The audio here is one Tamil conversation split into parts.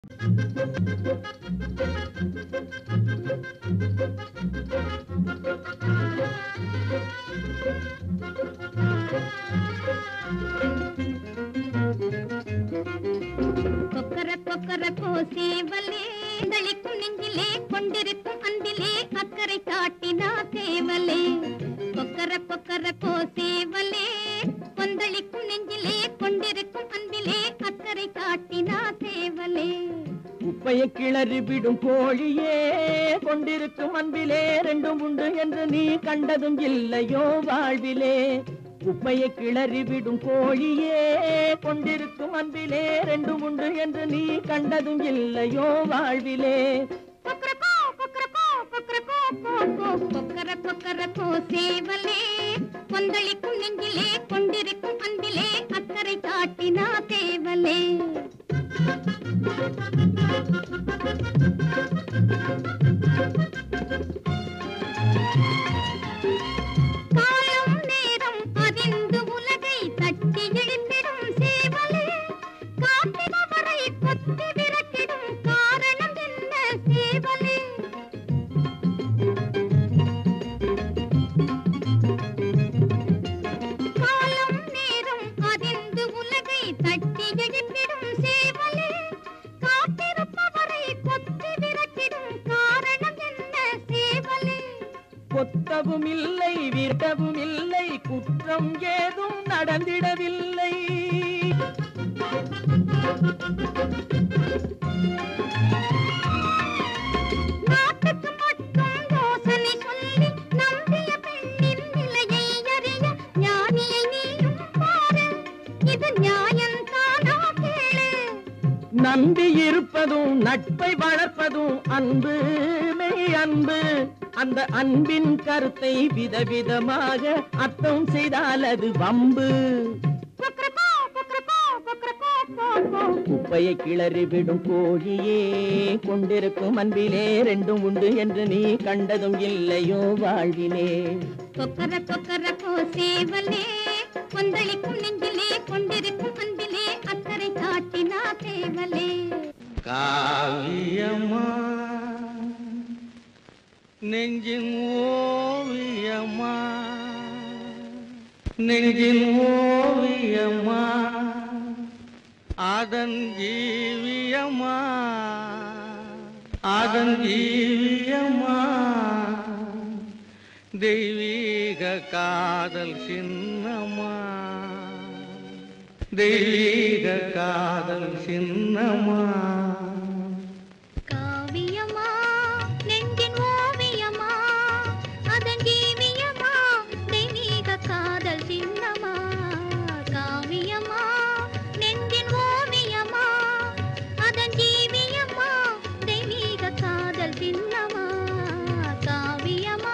கொக்கர கொக்கர கோசேவலே தளிக்கும் நெஞ்சிலே கொண்டிருக்கும் அன்பிலே அக்கறை காட்டினா சேவலே கொக்கர கொக்கர கோசேவலே கொந்தளிக்கும் நெஞ்சிலே கொண்டிருக்கும் அன்பிலே அக்கறை காட்டினா சேவலே குப்பையை கிளறி விடும் கோழியே கொண்டிருக்கும் அன்பிலே ரெண்டும் உண்டு என்று நீ கண்டதும் இல்லையோ வாழ்விலே குப்பையை கிளறி விடும் கோழியே கொண்டிருக்கும் அன்பிலே ரெண்டும் உண்டு என்று நீ கண்டதும் இல்லையோ வாழ்விலே கொக்கரக்கோ கொக்கரக்கோ கொக்கரக்கோ கோ கோ கொக்கர கொக்கர கோசேவலே கொந்தளிக்கும் நெஞ்சிலே கொண்டிருக்கும் அன்பிலே அக்கறை காட்டினா சேவலே காலம் நேரம் அறிந்து உலகை தட்டி எழுப்பிடும் சேவலே காத்திரவரை கொத்தி விரட்டிடும் காரணம் என்ன சேவலே காலம் நேரம் அறிந்து உலகை தட்டி எழுப்பிடும் சேவலே காத்திருப்பவரை கொத்தி விரட்டிடும் காரணம் என்ன சேவலே கொத்தவும் இல்லை விரட்டவும் இல்லை குற்றம் ஏதும் நடந்திடவில்லை நாட்டுக்கு மட்டும் யோசனை சொல்லி நம்பிய பெண்ணின் நிலையை அறிய ஞானியை நீயும் பாரு இது நியாயம்தானா கேளு நம்பி இருப்பதும் நட்பை வளர்ப்பதும் அன்பு மெய் அன்பு அந்த அன்பின் கருத்தை விதவிதமாக அர்த்தம் செய்தால் அது வம்பு கொக்கரக்கோ, கொக்கரக்கோ, கொக்கரக்கோ, கோ, கோ. குப்பையை கிளறி விடும் கோழியே கொண்டிருக்கும் அன்பிலே ரெண்டும் உண்டு என்று நீ கண்டதும் இல்லையோ வாழ்விலே கொக்கர கொக்கர கோ சேவலே கொந்தளிக்கும் நெஞ்சிலே கொண்டிருக்கும் அன்பிலே அக்கறை காட்டினா சேவலே காவியம்மா நெஞ்சின் ஓவியம்மா நெஞ்சின் ஓவியம்மா அதன் ஜீவியம்மா அதன் ஜீவியம்மா தெய்வீக காதல் சின்னம்மா தெய்வீக காதல் சின்னம்மா காவியமா நெஞ்சின் ஓவியமா அதன் ஜீவியமா தெய்வீக காதல் சின்னமா காவியமா நெஞ்சின் ஓவியமா அதன் ஜீவியமா தெய்வீக காதல் சின்னமா காவியமா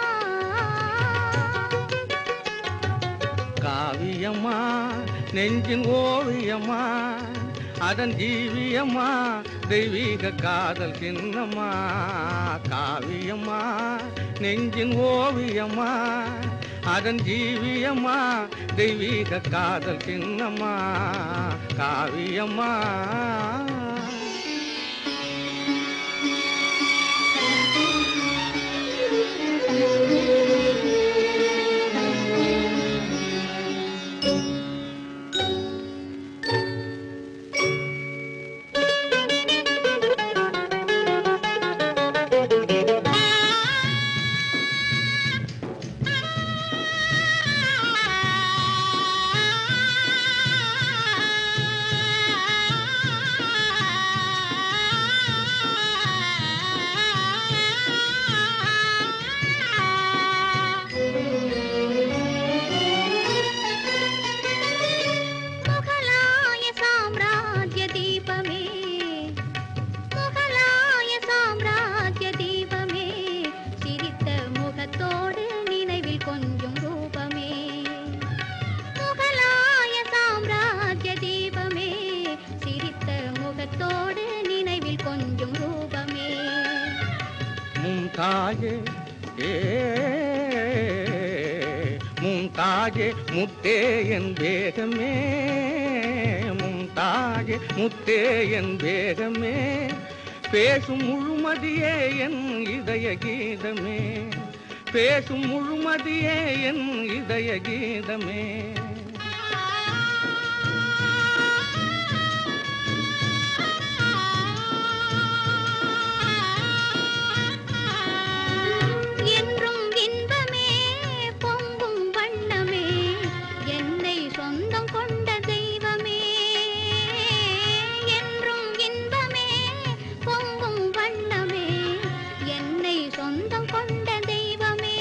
காவியம்மா நெஞ்சின் ஓவியமா அதன் ஜீவியம்மா தெய்வீக காதல் சின்னம்மா காவியம்மா நெஞ்சின் ஓவியமா அதன் ஜீவியம்மா தெய்வீக காதல் சின்னம்மா காவியம்மா முகலாய சாம்ராஜ்ய தீபமே முகலாய சாம்ராஜ்ய தீபமே சிரித்த முகத்தோடு நினைவில் கொஞ்சம் ரூபமே முகலாய சாம்ராஜ்ய தீபமே சிரித்த முகத்தோடு நினைவில் கொஞ்சம் ரூபமே மும்தாஜே ஏ மும்தாஜே முத்தே என் வேகமே மும்தா முத்தாகே முத்தே என் வேகமே பேசும் முழுமதியே என் இதய கீதமே பேசும் முழுமதியே என் இதய கீதமே என்றும் இன்பமே பொங்கும் வண்ணமே என்னை சொந்தம் கொண்ட தெய்வமே என்றும் இன்பமே பொங்கும் வண்ணமே என்னை சொந்தம் கொண்ட தெய்வமே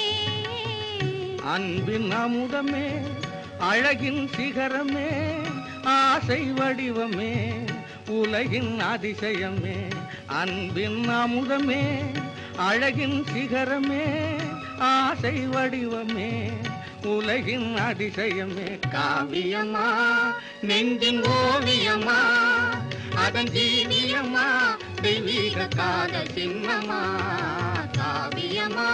அன்பின் அமுதமே அழகின் சிகரமே ஆசை வடிவமே உலகின் அதிசயமே அன்பின் அமுதமே அழகின் சிகரமே ஆசை வடிவமே உலகின் அதிசயமே காவியமா நெஞ்சின் ஓவியமா அதன் ஜீவியமா தெய்வீக காதல் சின்னமா காவியமா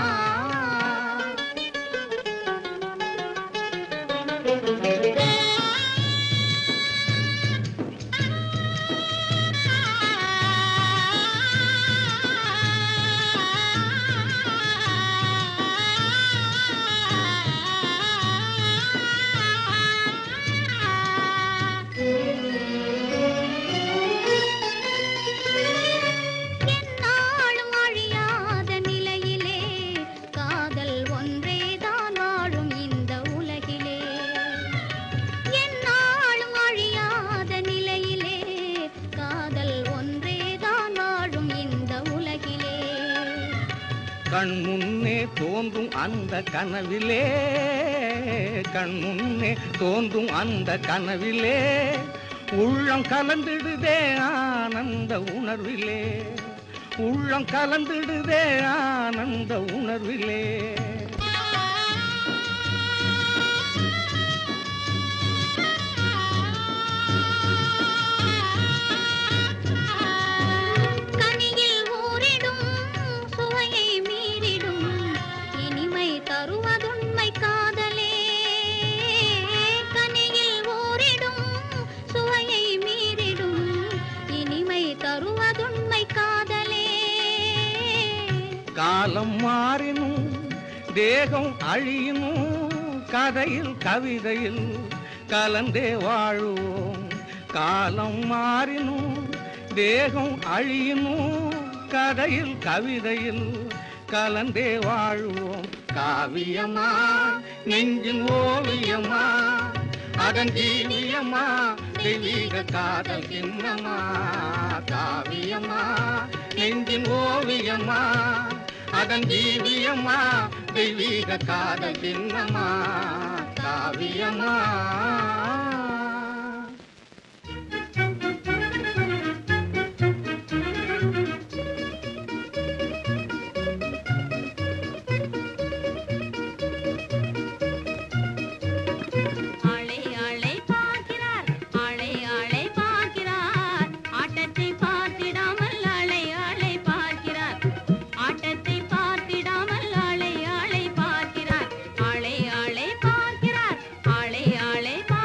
எந்நாளும் அழியாத நிலையிலே காதல் ஒன்றேதான் வாழும் இந்த உலகிலே எந்நாளும் அழியாத நிலையிலே காதல் ஒன்றேதான் வாழும் இந்த உலகிலே கண் முன்னே தோன்றும் அந்த கனவிலே கண் முன்னே தோன்றும் அந்த கனவிலே உள்ளம் கலந்திடுதே ஆனந்த உணர்விலே உள்ளம் கலந்திடுதே ஆனந்த உணர்விலே கனியில் ஊறிடும் சுவையை மீறிடும் இனிமை தருவதுண்மை காதலே கனியில் ஊறிடும் சுவையை மீறிடும் இனிமை தருவதுண்மை காதலே காலம் மாறினும் தேகம் அழியினும் கதையில் கவிதையில் கலந்தே வாழுவோம் காலம் மாறினும் தேகம் அழியினும் கதையில் கவிதையில் கலந்தே வாழுவோம் காவியமா நெஞ்சின் ஓவியமா அதன் ஜீவியமா தெய்வீக காதல் சின்னமா காவியமா நெஞ்சின் ஓவியமா அதன் ஜீவியமா தெய்வீக காதல் சின்னமா காவியமா ஆளை ஆளை பார்க்கிறார் ஆளை ஆளை பார்க்கிறார் ஆட்டத்தை பார்த்திடாமல் ஆளை ஆளை பார்க்கிறார் ஆட்டத்தை பார்த்திடாமல் ஆளை ஆளை பார்க்கிறார் ஆளை ஆளை பார்க்கிறார் ஆளை ஆளை பார்க்கிறார்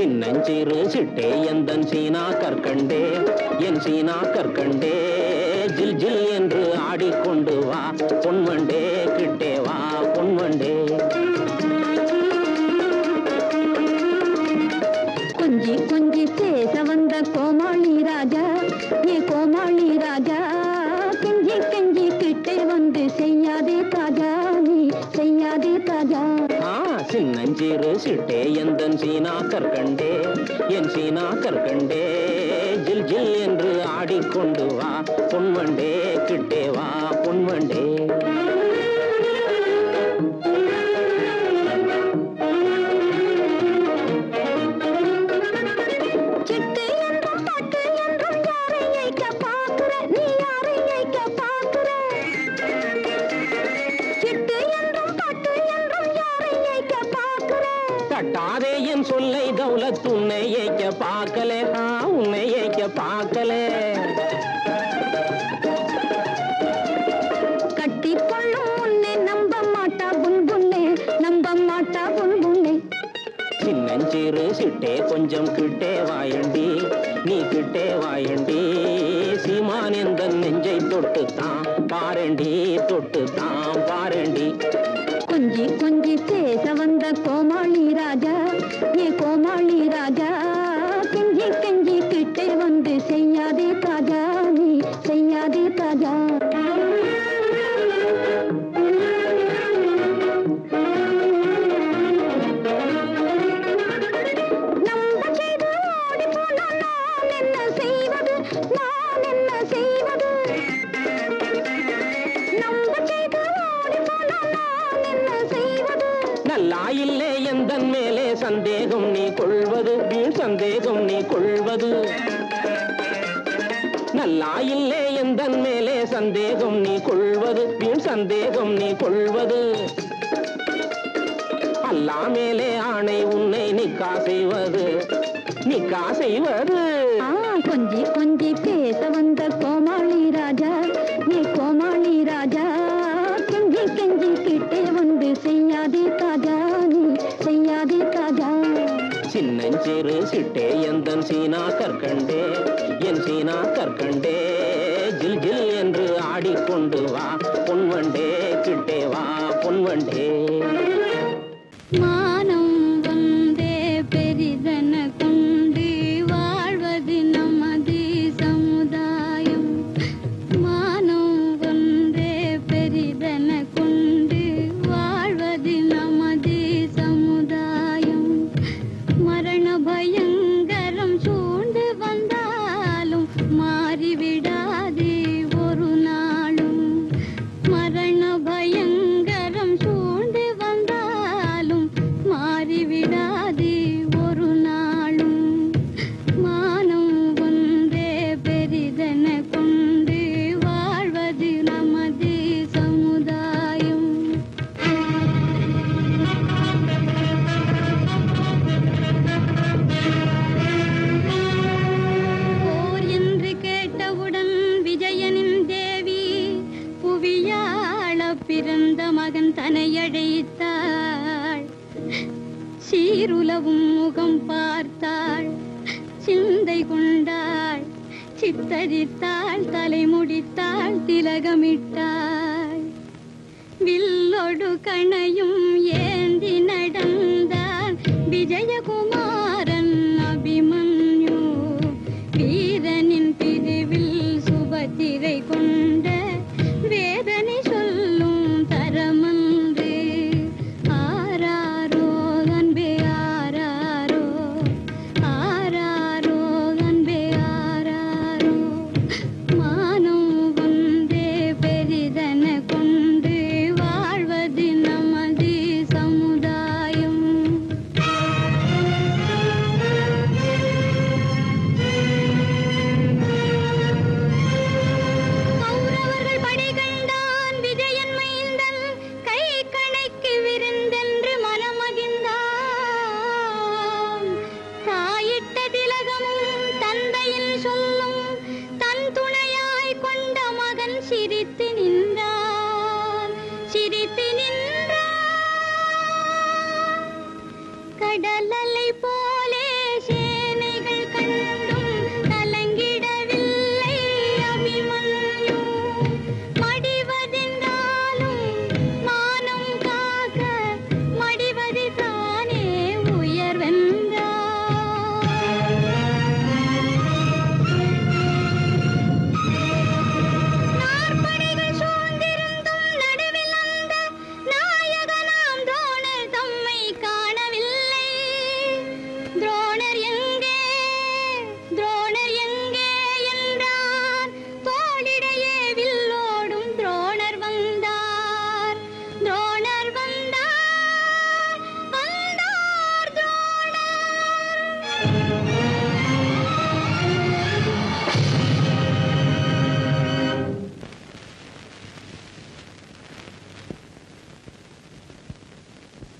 சின்னஞ்சிறு சிட்டே எந்தன் சீனா கற்கண்டே என் சீனா கற்கண்டே ஜில் ஜில் என்று ஆடிக்கொண்டு வா பொன்வண்டே கிட்டே வா பொன்வண்டே கொஞ்சி கொஞ்சி பேச வந்த கோமாளி ராஜா ஏ கோமாளி ராஜா கெஞ்சி கெஞ்சி கிட்டே வந்து செய்யாதே தாஜா நீ செய்யாதே தாஜா ஆ சின்னஞ்சிறு சிட்டே எந்தன் சீனா கற்கண்டே என் சீனா கற்கண்டே ஜில் ஜில் என்று ஆடிக்கொண்டு வா பொன்வண்டே கிட்டே வா பொன்வண்டே சிட்டு என்றும் பட்டு என்றும் யாரை ஏய்க்க பார்க்கிற நீ யாரை ஏய்க்க பார்க்கிற சிட்டு என்றும் பட்டு என்றும் யாரை ஏய்க்க பார்க்கிற தட்டாதே என் சொல்லை தௌலத் உன்னை ஏய்க்க பார்க்கலே ஆ உன்னை ஏய்க்க பார்க்கலே கட்டிக்கொள்ளும் முன்னே நம்ப மாட்டா புன்புன்னே நம்ப மாட்டா புன்புன்னே சின்னஞ்சிறு சிட்டே கொஞ்சம் கிட்டே வாயண்டி நீ கிட்டே வாயண்டி சீமான் எந்த நெஞ்சை தொட்டுத்தான் பாரண்டி தொட்டுத்தான் பாரண்டி கொஞ்சி கொஞ்சி பேச வந்த கோமாளி ராஜா ஏ கோமாளி ராஜா கெஞ்சி கெஞ்சி கிட்டே வந்து செய்யாதே தாஜா நீ செய்யாதே தாஜா நம்ப செய்து ஓடி போனால் நான் என்ன செய்வது நான் என்ன செய்வது நம்ப செய்து ஓடி போனால் நான் என்ன செய்வது நல்லாயில்லே எந்தன் மேலே சந்தேகம் நீ கொள்வது வீண் சந்தேகம் நீ கொள்வது நல்லாயில்லே எந்தன் மேலே சந்தேகம் நீ கொள்வது வீண் சந்தேகம் நீ கொள்வது அல்லா மேலே ஆணை உன்னை நிக்கா செய்வது நிக்கா செய்வது ஆ, கொஞ்சி கொஞ்சி பேச வந்த கோமாளி ராஜா நீ கோமாளி ராஜா கெஞ்சி கெஞ்சி கிட்டே வந்து செய்யாதே தாஜா நீ செய்யாதே தாஜா சின்னஞ்சிறு சிட்டே எந்தன் சீனா கற்கண்டே என் சீனா கற்கண்டே ஜில் ஜில் என்று ஆடிக்கொண்டு வா பொன்வண்டே கிட்டே வா பொன்வண்டே மானம் வந்தே பெரிதன கொண்டு வாழ்வது நமது சமுதாயம் மானம் வந்தே பெரிதன கொண்டு வாழ்வது நமது சமுதாயம் மரண பயங்கரம் சூழ்ந்து வந்தாலும் மாறிவிடாது ஒரு நாளும் மரண பயங்கரம் சூழ்ந்து வந்தாலும் மாறிவிடாது ஒரு நாளும் மானம் ஒன்றே பெரிதென கொண்டு வாழ்வது நமது சமுதாயம் போர் என்று கேட்டவுடன் விஜயனின் தேவி புவியாள பிறந்த மகன் தனையழைத்தாள் சீருலவும் முகம் பார்த்தாள் சிந்தை கொண்டாள் சித்தரித்தாள் தலைமுடித்தாள் திலகமிட்டாள் வில்லொடு கணையும் ஏந்தி நடந்தான் விஜயகுமாரன் அபிமன்யு வீரனின் பிரிவில் சுபத்திரை கொண்ட வேதனை சொல்லும் தரமன்று ஆராரோ அன்பே ஆராரோ ஆராரோ அன்பே ஆராரோ மானம் ஒன்றே பெரிதன கொண்டு வாழ்வது நமது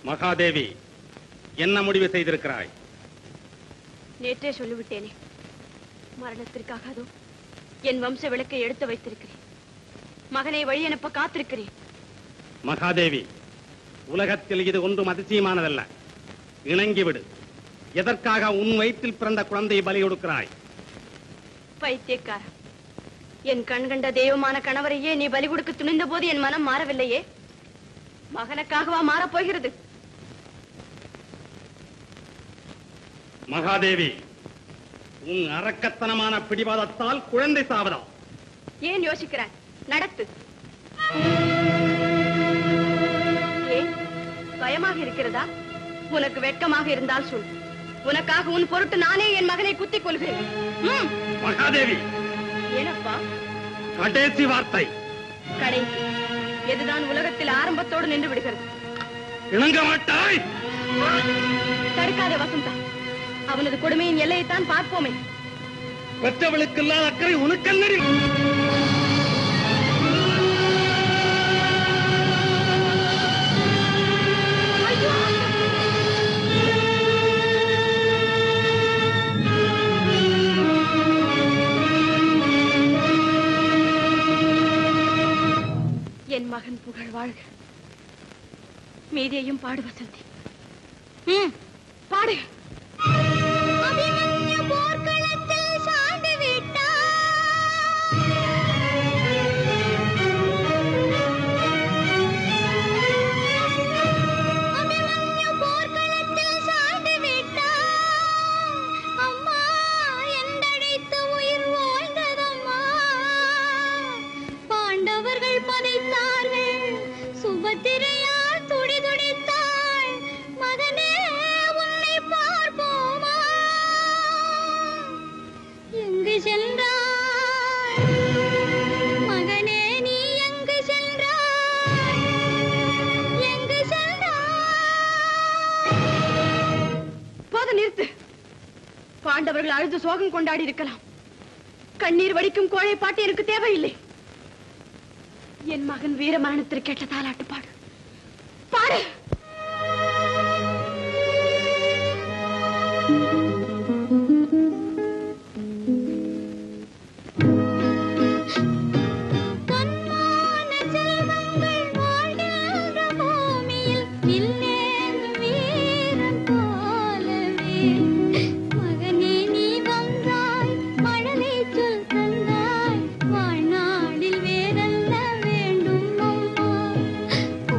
மகாதேவி என்ன முடிவு செய்திருக்கிறாய் நேற்றே சொல்லிவிட்டேனே மரணத்திற்காக அதோ என் வம்ச விளக்கை எடுத்து வைத்திருக்கிறேன் மகனை வழி அனுப்ப காத்திருக்கிறேன் மகாதேவி உலகத்தில் இது ஒன்றும் அதிசயமானதல்ல இணங்கிவிடு எதற்காக உன் வயிற்றில் பிறந்த குழந்தையை பலி கொடுக்கிறாய் பைத்தியக்கார என் கண் கண்ட தெய்வமான கணவரையே நீ பலி கொடுக்க துணிந்த போது என் மனம் மாறவில்லையே மகனுக்காகவா மாறப் போகிறது மகாதேவி உன் அரக்கத்தனமான பிடிவாதத்தால் குழந்தை சாவதா ஏன் யோசிக்கிறாய் நடத்து ஏன் பயமாக இருக்கிறதா உனக்கு வெட்கமாக இருந்தால் சொல் உனக்காக உன் பொருட்டு நானே என் மகனை குத்திக் கொள்கிறேன் ம், மகாதேவி ஏனப்பா கடைசி வார்த்தை கடைசி எதுதான் உலகத்தில் ஆரம்பத்தோடு நின்று விடுகிறது இணங்க மாட்டாய் தடுக்காதே வசந்தா அவனது கொடுமையின் எல்லையைத்தான் பார்ப்போமே பெற்றவளுக்கு இல்லாத அக்கறை உனக்கல்லடி என் மகன் புகழ் வாழ்க மீதியையும் பாடு வசந்தி ம், பாடு அபிமன்யு போர்க்களத்தில் சாய்ந்து விட்டான். அபிமன்யு போர்க்களத்தில் சாய்ந்து விட்டான். அம்மா என்றழைத்து உயிர் வாழ்ந்ததம்மா. பாண்டவர்கள் பதைத்தார்கள் சுபத்திரையார் துடி துடித்தாள் மகனே உன்னை பார்ப்போமா எங்கு சென்றாய் மகனே நீ எங்கு சென்றாய் எங்கு சென்றாய் போது நிறுத்து பாண்டவர்கள் அழுது சோகம் கொண்டாடி இருக்கலாம் கண்ணீர் வடிக்கும் கோழை பாட்டு எனக்கு தேவையில்லை என் மகன் வீர மரணத்திற்கு கேட்ட தாலாட்டு பாடு பாடு பொன்மான செல்வங்கள் வாழ்கின்ற பூமியில் இல்லேன் வீரன் போலவே மகனே நீ வந்தாய் மழலை சொல் தந்தாய் வாழ்நாளில் வேறல்ல வேண்டும் அம்மா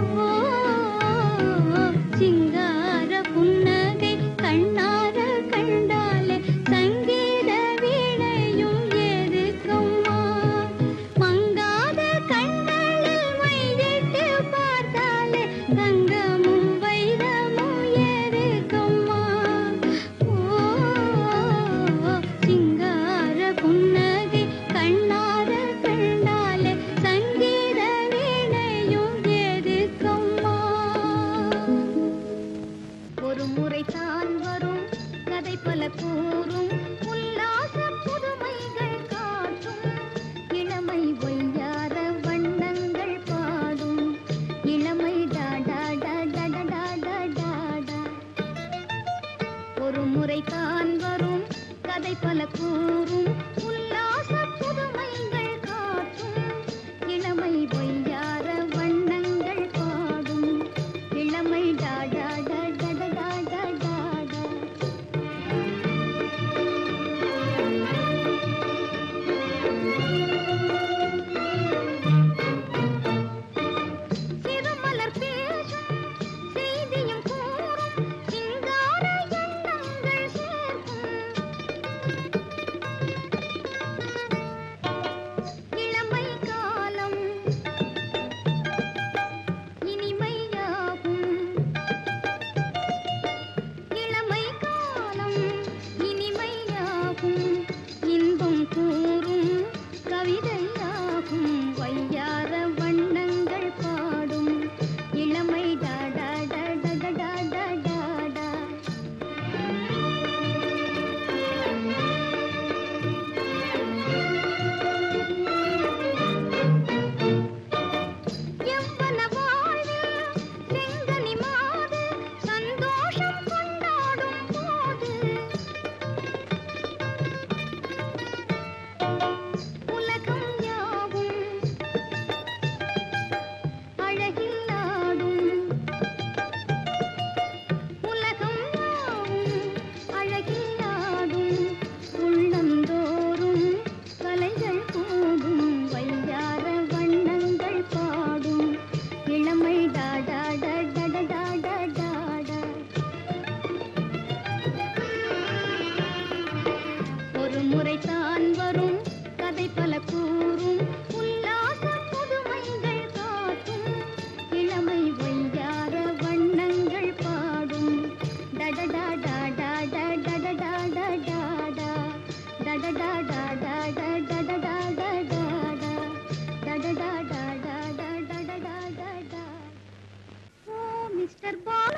மிஸ்டர் பாலு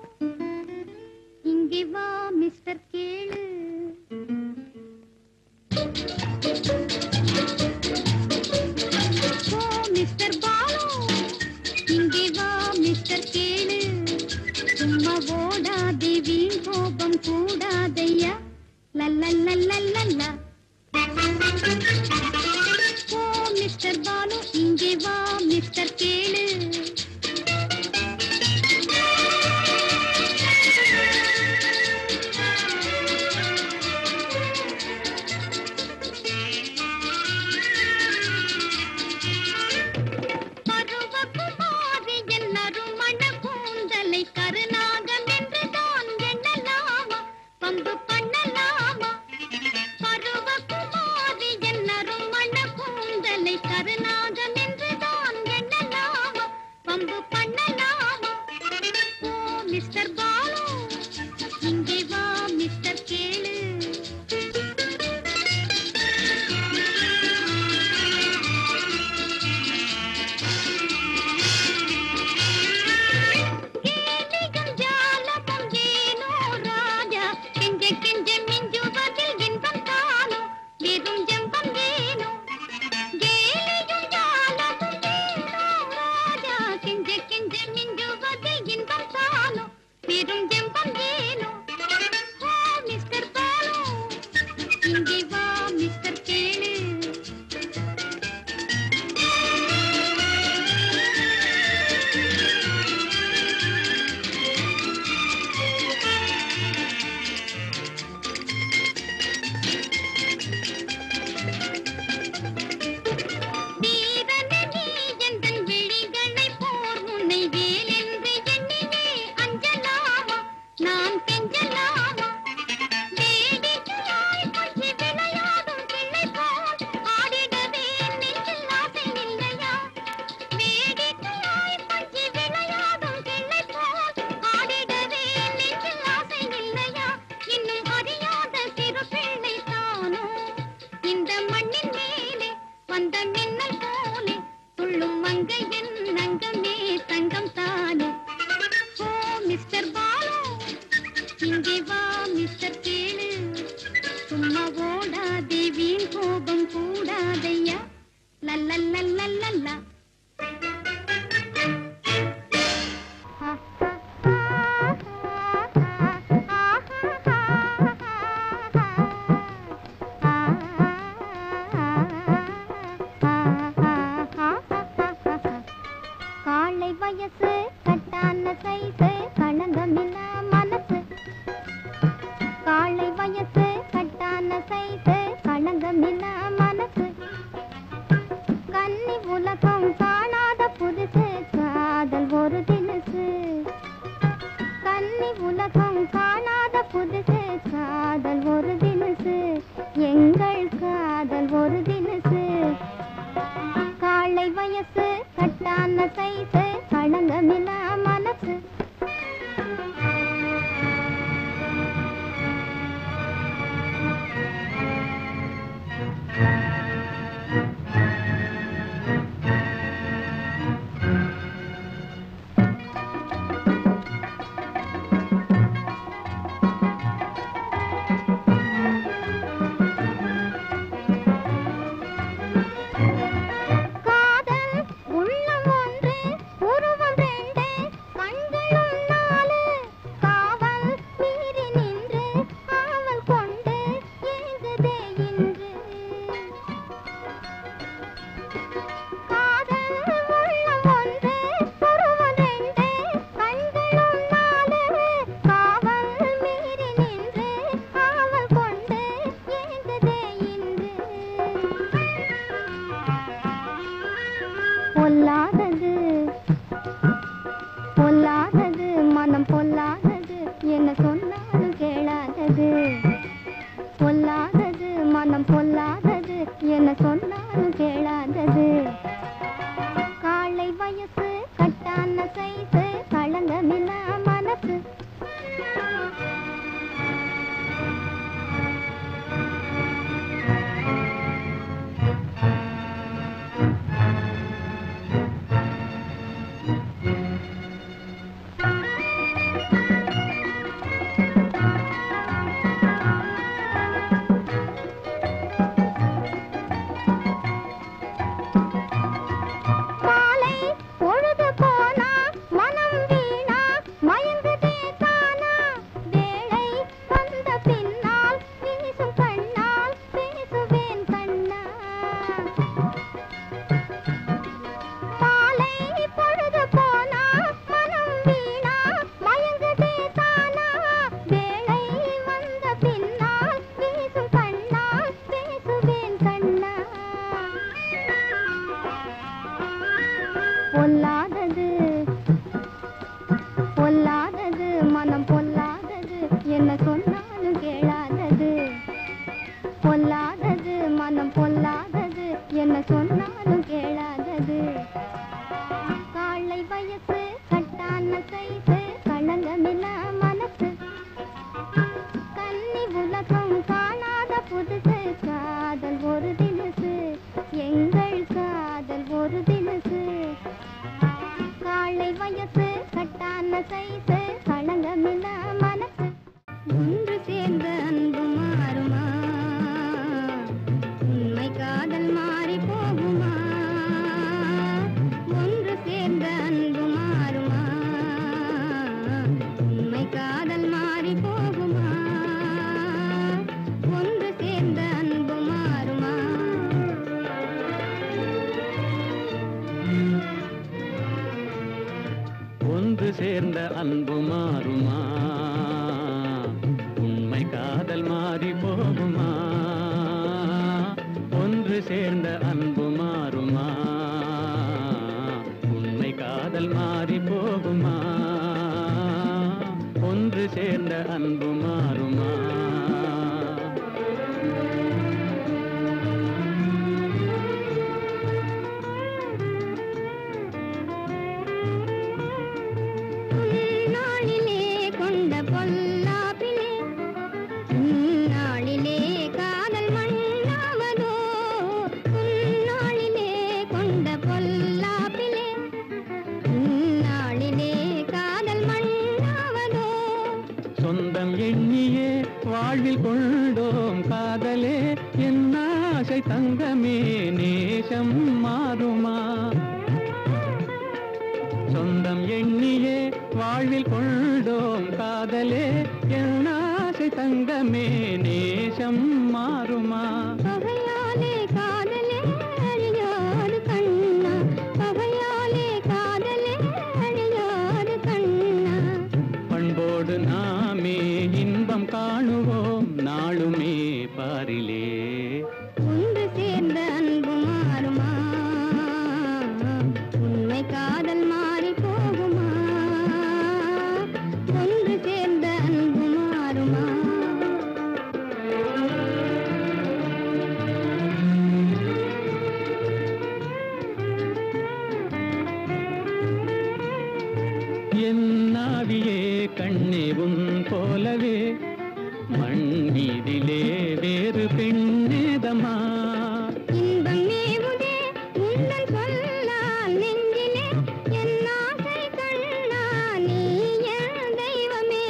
இங்கே வா மிஸ்டர் கேளு ஓ மிஸ்டர் பாலு இங்கே வா மிஸ்டர் கேளு சும்மா ஓடாதே வீண் கோபம் கூடாதையா லல்லல்லல்லல்லல்லா ஓ மிஸ்டர் பாலு இங்கே வா மிஸ்டர் கேளு பருவகுமாரி என் அருமண கூந்தலை கருநாகம் என்றுதான் எண்ணலாமா பம்பு பண்ணலாமா பருவகுமாரி என் அருமண கூந்தலை கருநாகம் என்றுதான் எண்ணலாமா பம்பு பண்ணலாமா ஓ மிஸ்டர் பாலு இங்கே வா மிஸ்டர் கேளு கேலியும் ஜாலமும் ஏனோ ராஜா கெஞ்ச கெஞ்ச மிஞ்சுவதில் இன்பம் தானோ வெறும் ஜம்பம் ஏனோ கேலியும் ஜாலமும் ஏனோ ராஜா கெஞ்ச கெஞ்ச மிஞ்சுவதில் இன்பம் தானோ வெறும் ஜம்பம் ஏனோ ஓ மிஸ்டர் பாலு இங்கே வா மிஸ்டர் கேளு வீரனே நீ எந்தன் விழிகளை போர் முனை வேலென்று எண்ணியே அஞ்சலாமா நான் கெஞ்சலாமா வேடிக்கையாய் கொஞ்சி விளையாடும் பிள்ளை போல் ஆடிடவே நெஞ்சில் ஆசை இல்லையா வேடிக்கையாய் கொஞ்சி விளையாடும் பிள்ளை போல் ஆடிடவே நெஞ்சில் ஆசை இல்லையா இன்னும் அறியாத சிறு பிள்ளை தானோ இந்த மண்ணின் மேலே வந்த மின்னல் போலே துள்ளும் மங்கையன் அங்கமே தங்கம் தானே ஓ மிஸ்டர் பாலு இங்கே வா மிஸ்டர் கேளு சும்மா ஓடாதே வீண் கோபம் கூடாதையா லல்லல்லல்லல்லல்லா காலை வயசு கட்டான சைஸு களங்கமில்ல மனசு காலை வயசு கட்டான சைஸு களங்கமில்ல மனசு கன்னி உலகம் காணாத புதுசு காதல் ஒரு தினசு கன்னி உலகம் காணாத புதுசு காதல் ஒரு தினசு எங்கள் காதல் ஒரு தினசு காலை வயசு கட்டான சைஸு களங்கமில்ல மனசு பொல்லாதது மனம் பொல்லாதது என்ன சொன்னாலும் கேளாதது பொல்லாதது மனம் பொல்லாதது என்ன சொன்னாலும் கேளாதது காலை வயசு கட்டான சைசு களங்கமில்ல மனசு கன்னி உலகம் காணாத புதுசு காதல் ஒரு தினசு எங்கள் காதல் ஒரு தினசு காலை வயசு கட்டான சைசு களங்கமில்ல மனசு ஒன்று சேர்ந்த அன்பு மாறுமா உண்மை காதல் மாறி போகுமா ஒன்று சேர்ந்த அன்பு மாறுமா உண்மை காதல் மாறி போகுமா ஒன்று சேர்ந்த அன்பு மாறுமா ஒன்று சேர்ந்த அன்பு மாறுமா உண்மை காதல் மாறி போகுமா ஒன்று சேர்ந்த அன்பு மாறுமா உண்மை காதல் மாறி போகுமா ஒன்று சேர்ந்த அன்பு மாறுமா நாளிலே கொண்ட பொல்லாப்பிலே நாளிலே காதல் மண்ணாவதோ நாளிலே கொண்ட பொல்லாப்பிலே நாளிலே காதல் மண்ணாவதோ சொந்தம் எண்ணியே வாழ்வில் கொண்டோம் காதலே என் ஆசை தங்கமே நேசம் மாறுமா சொந்தம் எண்ணியே வாழ்வில் கொண்டோம் காதலே என் ஆசை தங்கமே நேசம் மாறுமா பகையாலே காதலே அழியாது கண்ணா பகையாலே காதலே அழியாது கண்ணா பண்போடு நாமே இன்பம் காணுவோம் நாளுமே பாரிலே ஒன்று சேர்ந்த அன்பு மாறுமா உண்மை காதல் மாறி போகுமா ஒன்று சேர்ந்த அன்பு மாறுமா என் நாவியே கண்ணே உன் போலவே மண் மீதிலே வேறு பெண்ணேதமா இன்பம் மேவுதே உந்தன் சொல்லால் நெஞ்சிலே என் ஆசை கண்ணா நீ என் தெய்வமே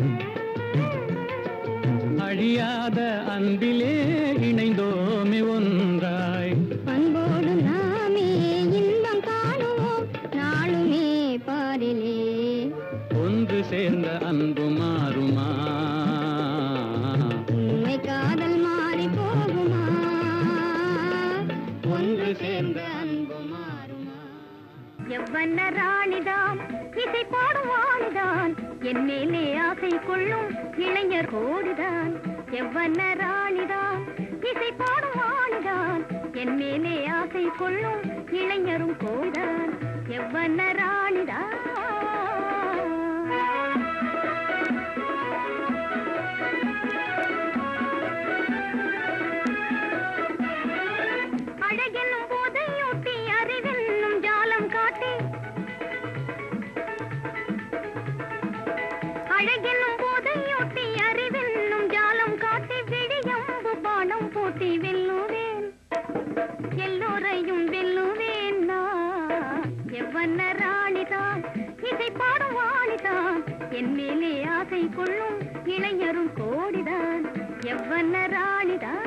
அழியாத அன்பிலே இணைந்தோமே ஒன்றாய் அன்போடு நாமே இன்பம் காணுவோம் நாளுமே பாரிலே ஒன்று சேர்ந்த அன்பு மாறுமா உண்மை காதல் மாறி போகுமா ஒன்று சேர்ந்த அன்பு மாறுமா எவ்வண்ண ராணிதான் இசை பாடும் வாணிதான் என் மேலே ஆசை கொள்ளும் இளைஞர் கோடிதான் எவ்வண்ண ராணிதான் இசை பாடும் வாணிதான் என் மேலே ஆசை கொள்ளும் இளைஞரும் கோடிதான் எவ்வண்ண ராணிதான் அழகென்னும் போதையூட்டி அறிவென்னும் ஜாலம் காட்டி அழகென்னும் போதையூட்டி அறிவென்னும் ஜாலம் காட்டி விழியம்பு பானம் போட்டி வெல்லுவேன் எல்லோரையும் வெல்லுவேன் நான் எவ்வண்ண ராணிதான் இசை பாடும் வாணிதான் என் மேலே ஆசை கொள்ளும் இளைஞரும் கோடிதான் எவ்வண்ண ராணிதான்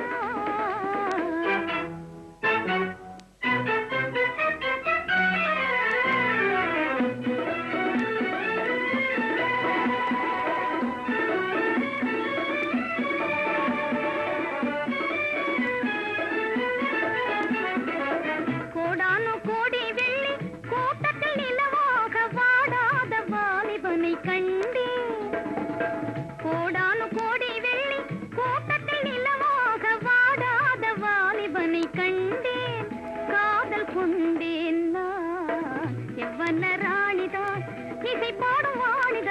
கோடானு கோடி வெள்ளி கூட்டத்தில் நிலவாக வாடாத வாலிபனை கண்டேன் கோடானு கோடி வெள்ளி கூட்டத்தில் நிலவாக வாடாத வாலிபனை கண்டேன் காதல் கொண்டேன் நான் எவ்வண்ண ராணிதான் இசை பாடும் வாணிதான்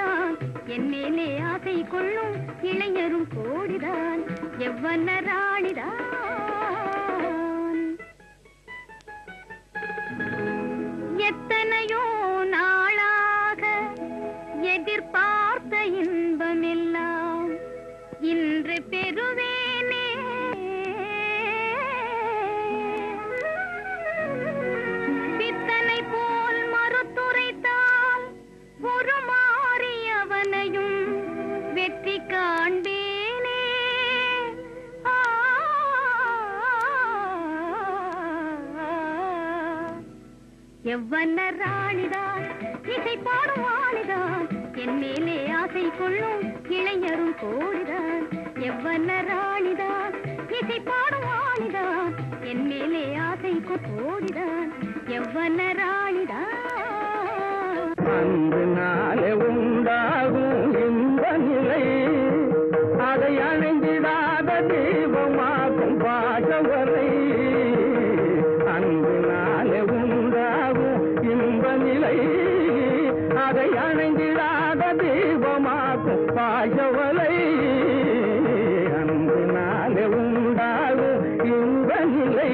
என் மேலே ஆசை கொள்ளும் இளைஞரும் கோடிதான் எவ்வண்ண ராணிதான் எத்தனையோ நாளாக எதிர்பார்த்த இன்பமெல்லாம் இன்று பெறுவேனே பித்தனை போல் மறுத்துரைத்தால் உருமாறியவனையும் வெற்றி காண்பேனே ஆ எவ்வண்ண ராணிதான் இசை பாடும் வாணிதான் என் மேலே ஆசை கொள்ளும் இளைஞரும் கோடிதான் எவ்வண்ண ராணிதான் இசை பாடும் வாணிதான் என் மேலே ஆசை கோடிதான் எவ்வண்ண ராணிதான் அன்று நாளே உண்டாகும் இன்ப நிலை அதை அணைந்திடாத தீபமாகும் பாசவரை அன்று நாளே உண்டாகும் இன்ப நிலை அதை அணைந்திடாத தீபமாகும் பாசவலை அன்று நாளே உண்டாகும் இன்ப நிலை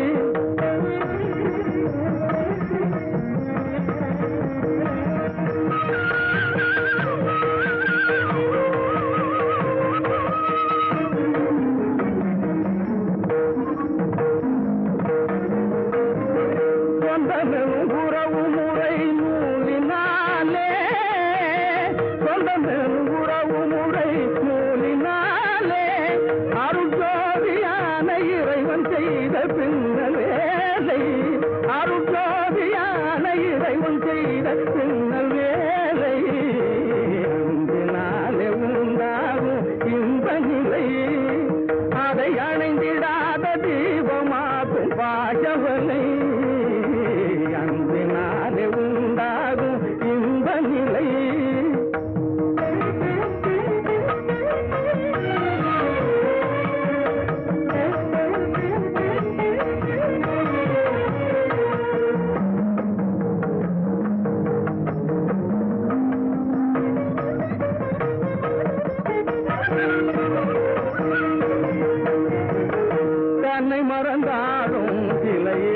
சொந்தமெனும் உறவு முறை நூலினாலே சொந்தமெனும் உறவு முறை நூலினாலே அருட்ஜோதியான இறைவன் செய்த பின்னல் வேலை அருட்ஜோதியான இறைவன் செய்த பின்னல் வேலை அன்பினாலே உண்டாகும் இன்ப நிலை அதை அணைந்திடாத தீபமாகும் பாஜவனை அன்பினாலே உண்டாகும் இன்ப நிலை தன்னை மறந்தாடும் சிலையே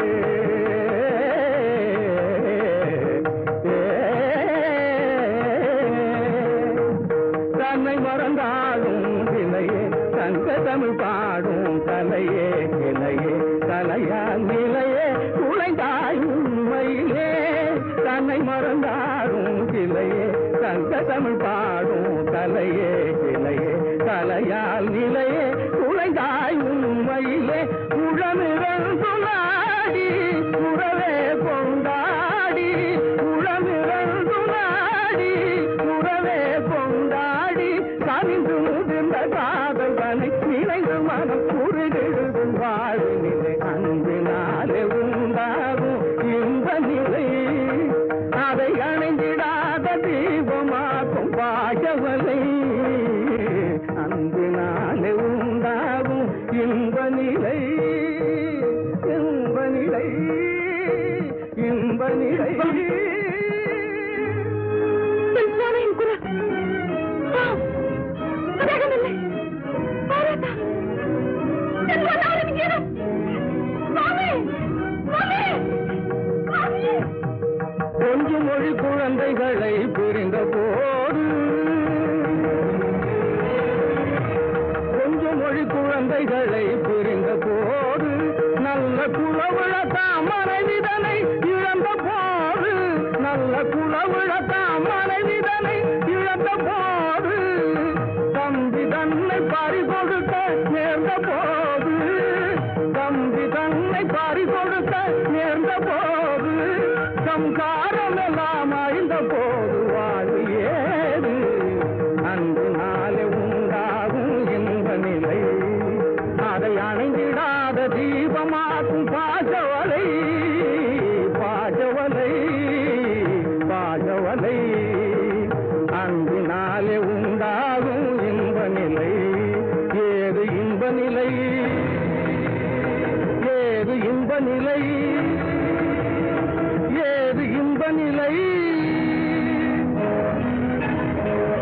தன்னை மறந்தாடும் சிலையே தங்க தமிழ் பாடும் கலையே கிளையே கலையால் நிலையே குலைந்தாய் உண்மையிலே தன்னை மறந்தாடும் சிலையே தங்க தமிழ் பாடும் கலையே கிளையே கலையால் நிலையே குலைந்தாய் உண்மையிலே உளமிறந்து நாடி உறவே கொண்டாடி உளமிறந்து நாடி உறவே கொண்டாடி கனிந்து முதிர்ந்த காதல் தனை நினைந்து மனம் குறுகெழுதும் வாழ்வினிலே அன்பினாலே உண்டாகும் இன்ப நிலை அதை அணைந்திடாத தீபமாக்கும் பாஜவலை அன்பினாலே உண்டாகும் இன்ப நிலை இன்ப நிலை இன்ப நிலை என் சுவாமியின் குரல் ஆ, வேகமில்லை பாரதா என் பொன்னாரின் கீதம் சுவாமி சுவாமி சுவாமி கொஞ்சு மொழி குழந்தைகளை பிரிந்த போது கொஞ்சு மொழி குழந்தைகளை பிரிந்த போது நல்ல குலவிழ தாமரைவிதனை இழந்த போது நல்ல குலவிழ தாமரைவிதனை இழந்த போது தம்பி தன்னை பறி கொடுக்க நேர்ந்த போது தம்பி தன்னை பறி கொடுக்க நேர்ந்த போது சம்காரம் எல்லாம் அழிந்த போது வாழ்வு ஏது அன்று நாளே உண்டாகும் இன்ப நிலை அதை அணைந்திடாத தீபமாக்கும் பாஜவலை பாஜவலை பாஜவலை அன்பினாலே உண்டாகும் இன்ப நிலை ஏது இன்ப நிலை ஏது இன்ப நிலை ஏது இன்ப நிலை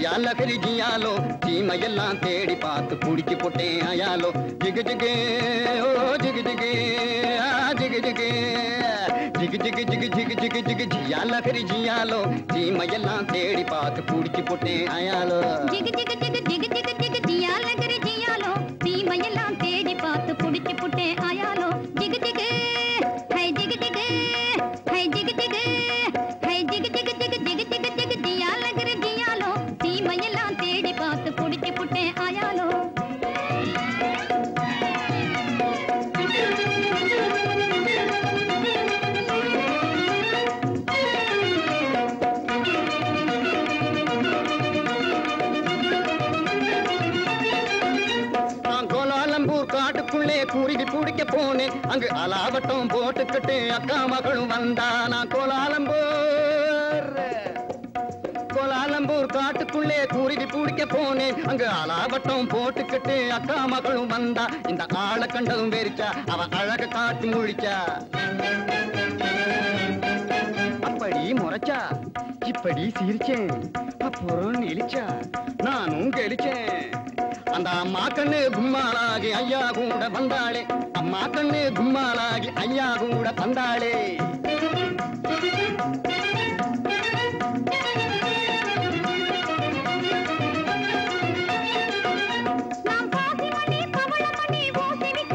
ஜியா லகரி ஜியாலோ சீமையெல்லாம் தேடி பார்த்து குடிச்சு போட்டேன் அயாலோ ஜிகு ஜிகு ஓ ஜிகு ஜிகு ஆ ஜிகு ஜிகு ஜிகு ஜிகு ஜிகு ஜிகு ஜிகு ஜிகு ஜியா லகரி ஜியாலோ சீமையெல்லாம் தேடி பார்த்து குடிச்சு போட்டேன் அயாலோ ஜிகு ஜிகு ஜிகு ஜிகு ஜிகு ஜிகு ஜியாலகரி ஜியாலோ தீமையெல்லாம் தேடி பார்த்து புடிச்சு புட்டே ஆயாலோ ஜிகு ஜிகு ஹை ஜிகு ஜிகு ஹை ஜிகு ஜிகு ஹை ஜிகு ஜிகு ஜிகு ஜிகு ஜிகு ஜிகு ஜியாலகரி ஜியாலோ தீமையெல்லாம் தேடி பார்த்து புடிச்சு புட்டே ஆயாலோ நான் கோலாலம்பூர் காட்டுக்குள்ளே குருவி பிடிக்க போனேன் அங்கு அலாவட்டம் போட்டுக்கிட்டு அக்கா மகளும் வந்தா நான் கோலாலம்பூர் கோலாலம்பூர் காட்டுக்குள்ளே குருவி பிடிக்க போனேன் அங்கு அலாவட்டம் போட்டுக்கிட்டு அக்கா மகளும் வந்தா இந்த ஆளை கண்டதும் வெறிச்சா அவ அழக காட்டி முழிச்சா அப்படி முறைச்சா இப்படி சிரிச்சேன் அப்புறம் நெளிச்சா நானும் கெளிச்சேன் அந்த அம்மா கண்ணு கும்மாளாகி ஐயா கூட வந்தாளே அம்மா கண்ணு கும்மாளாகி ஐயா கூட வந்தாளே நான் பாசிமணி பவளமணி ஊசி விற்க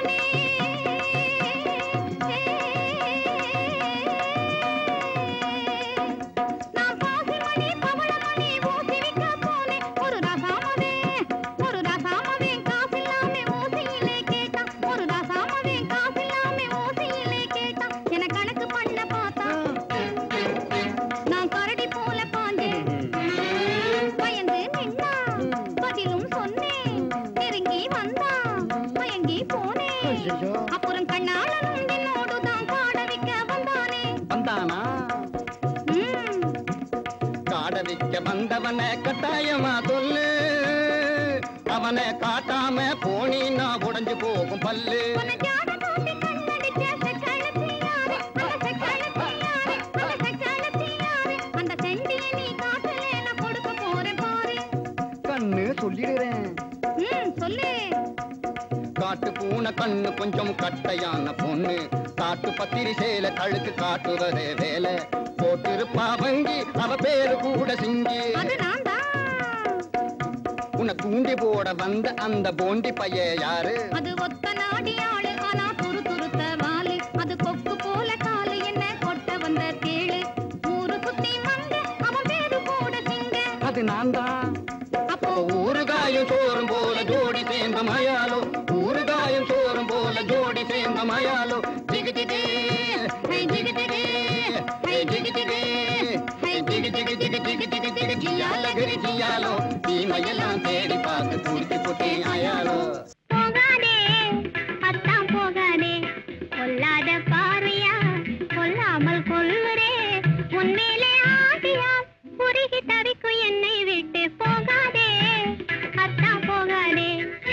போனேன் நான் பாசிமணி பவளமணி ஊசி விற்க போனேன் ஒரு ரசாமவே ஒரு ரசாமவே காசில்லாமே ஊசியிலே கேட்டான் ஒரு ரசாமவே காசில்லாமே ஊசியிலே கேட்டான் என கணக்கு பண்ண பார்த்தா நான் கரடி போல பாஞ்சேன் பயந்து நின்னா பதிலும் சொன்னேன் நெருங்கி வந்தா மயங்கி போனேன் ஐயையோ. அப்புறம் கண்ணாளனும் என்னோடு தான் காட வைக்க வந்தானே வந்தானா ம், காட வைக்க வந்தவனை கட்டாயமா சொல்லு அவனை காட்டாம போனீன்னா உடைஞ்சு போகும் பல்லு உன்னை ஜாட காட்டி கண்ணடிச்ச செக்கழுத்தி யாரு? அந்த செக்கழுத்தி யாரு? அந்த செக்கழுத்தி யாரு? அந்த செண்டியை நீ காட்டுல நான் கொடுக்க போறேன் பாரு கண்ணு சொல்லிடுறேன் ம், சொல்லு காட்டு பூனை கண்ணு கொஞ்சம் கட்டையான பொண்ணு காட்டு பத்திரி சேல கழுக்கு காட்டுவதே வேலை போட்டிருப்பா வங்கி அவ பேரு கூட சிங்கி அது நான் தான் உன்னை தூண்டி போட வந்த அந்த போண்டி பைய யாரு அது ஒத்த நாடி ஆளு ஆனா துரு துருத்த வாலு அது கொக்கு போல காலு என்ன கொட்ட வந்த தேளு ஊரு சுத்தி மங்க அவன் பேரு கூட சிங்க அது நான் தான் அப்போ ஊறுகாயும் சோறும் போல ஜோடி சேர்ந்த மயாலோ ஊறுகாயும் சோறும் போல ஜோடி சேர்ந்த மயாலோ ஜிகு ஜிகு ஹை ஜிகு ஜிகு ஹை ஜிகு ஜிகு ஹை ஜிகு ஜிகு ஜிகு ஜிகு ஜிகு ஜிகு ஜியால கிரி ஜியாலோ தீமையெல்லாம் தேடி பார்த்து குடிச்சு போட்டே ஆயாலோ போகாதே அத்தான் போகாதே கொல்லாத பார்வையா கொல்லாமல் கொல்லுரே உன்மேலே ஆசையா உருகி தவிக்கும் என்னை விட்டு போகாதே அத்தான் போகாதே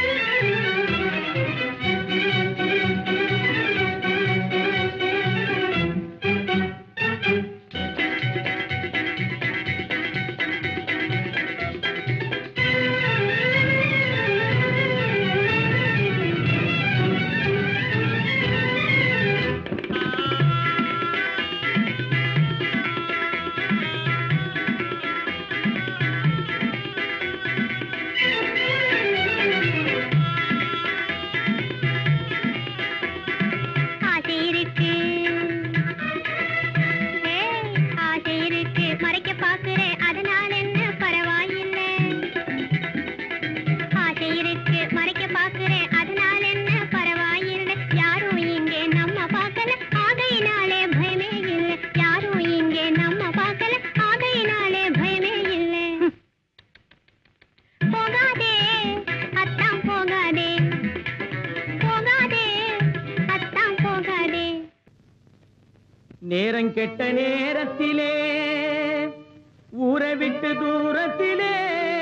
ஆசை இருக்கு ஏய், ஆசை இருக்கு மறைக்க பாக்குறேன் அதனால என்ன பரவாயில்லை ஆசை இருக்கு மறைக்க பாக்குறேன் அதனால என்ன பரவாயில்லை யாரும் இங்கே நம்ம பார்க்கல ஆகையினாலே பயமே இல்லை யாரும் இங்கே நம்ம பார்க்கல ஆகையினாலே பயமே இல்லை போகாதே அத்தான் போகாதே போகாதே அத்தான் போகாதே நேரம் கெட்ட நேரத்திலே ஊரை விட்டு தூரத்திலே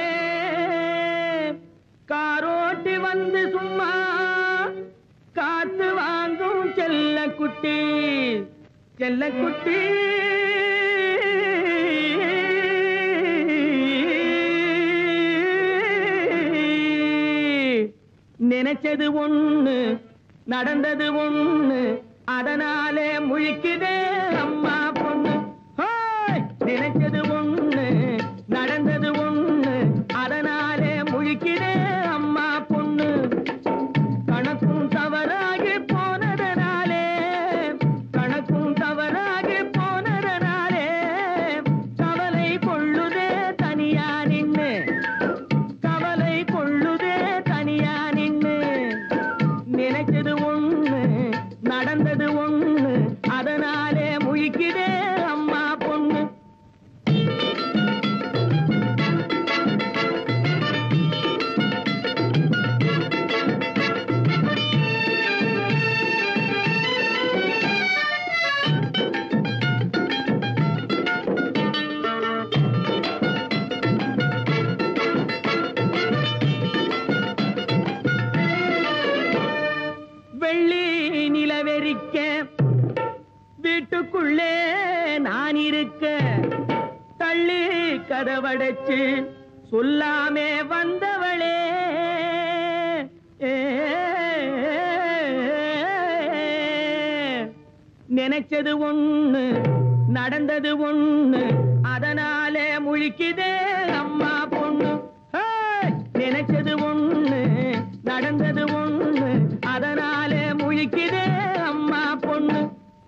காரோட்டி வந்து சும்மா காத்து வாங்கும் செல்ல குட்டி செல்ல குட்டி நினைச்சது ஒண்ணு நடந்தது ஒண்ணு அதனாலே முழிக்குதே அம்மா பொண்ணு ஹோய்! நினைச்சது ஒண்ணு நடந்தது ஒண்ணு அதனாலே முழிக்குதே அம்மா பொண்ணு கணக்கும் தவறாகி போனதனாலே கணக்கும் தவறாகி போனதனாலே கவலை கொள்ளுதே தனியா நின்னு கவலை கொள்ளுதே தனியா நின்னு நினைச்சது ஒண்ணு நடந்தது ஒண்ணு அதனாலே முழிக்குதே அம்மா பொண்ணு வெள்ளி நிலவெறிக்க வீட்டுக்குள்ளே நான் இருக்க தள்ளி கதவடைச்சு சொல்லாமே வந்தவளே ஏ, நினைச்சது ஒண்ணு நடந்தது ஒண்ணு அதனாலே முழிக்குதே அம்மா பொண்ணு ஹேய்! நினைச்சது ஒண்ணு நடந்தது ஒண்ணு அதனாலே முழிக்குதே அம்மா பொண்ணு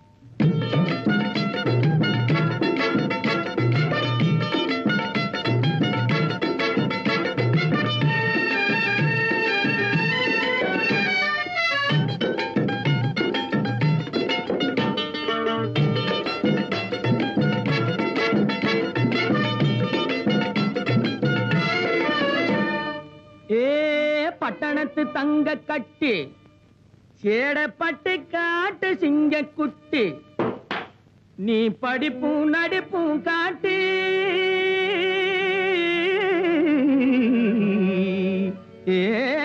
ஏ பட்டணத்து தங்க கட்டி சேடப்பட்டு காட்டு சிங்க குட்டி நீ படிப்பும் நடிப்பும் காட்டி ஏ,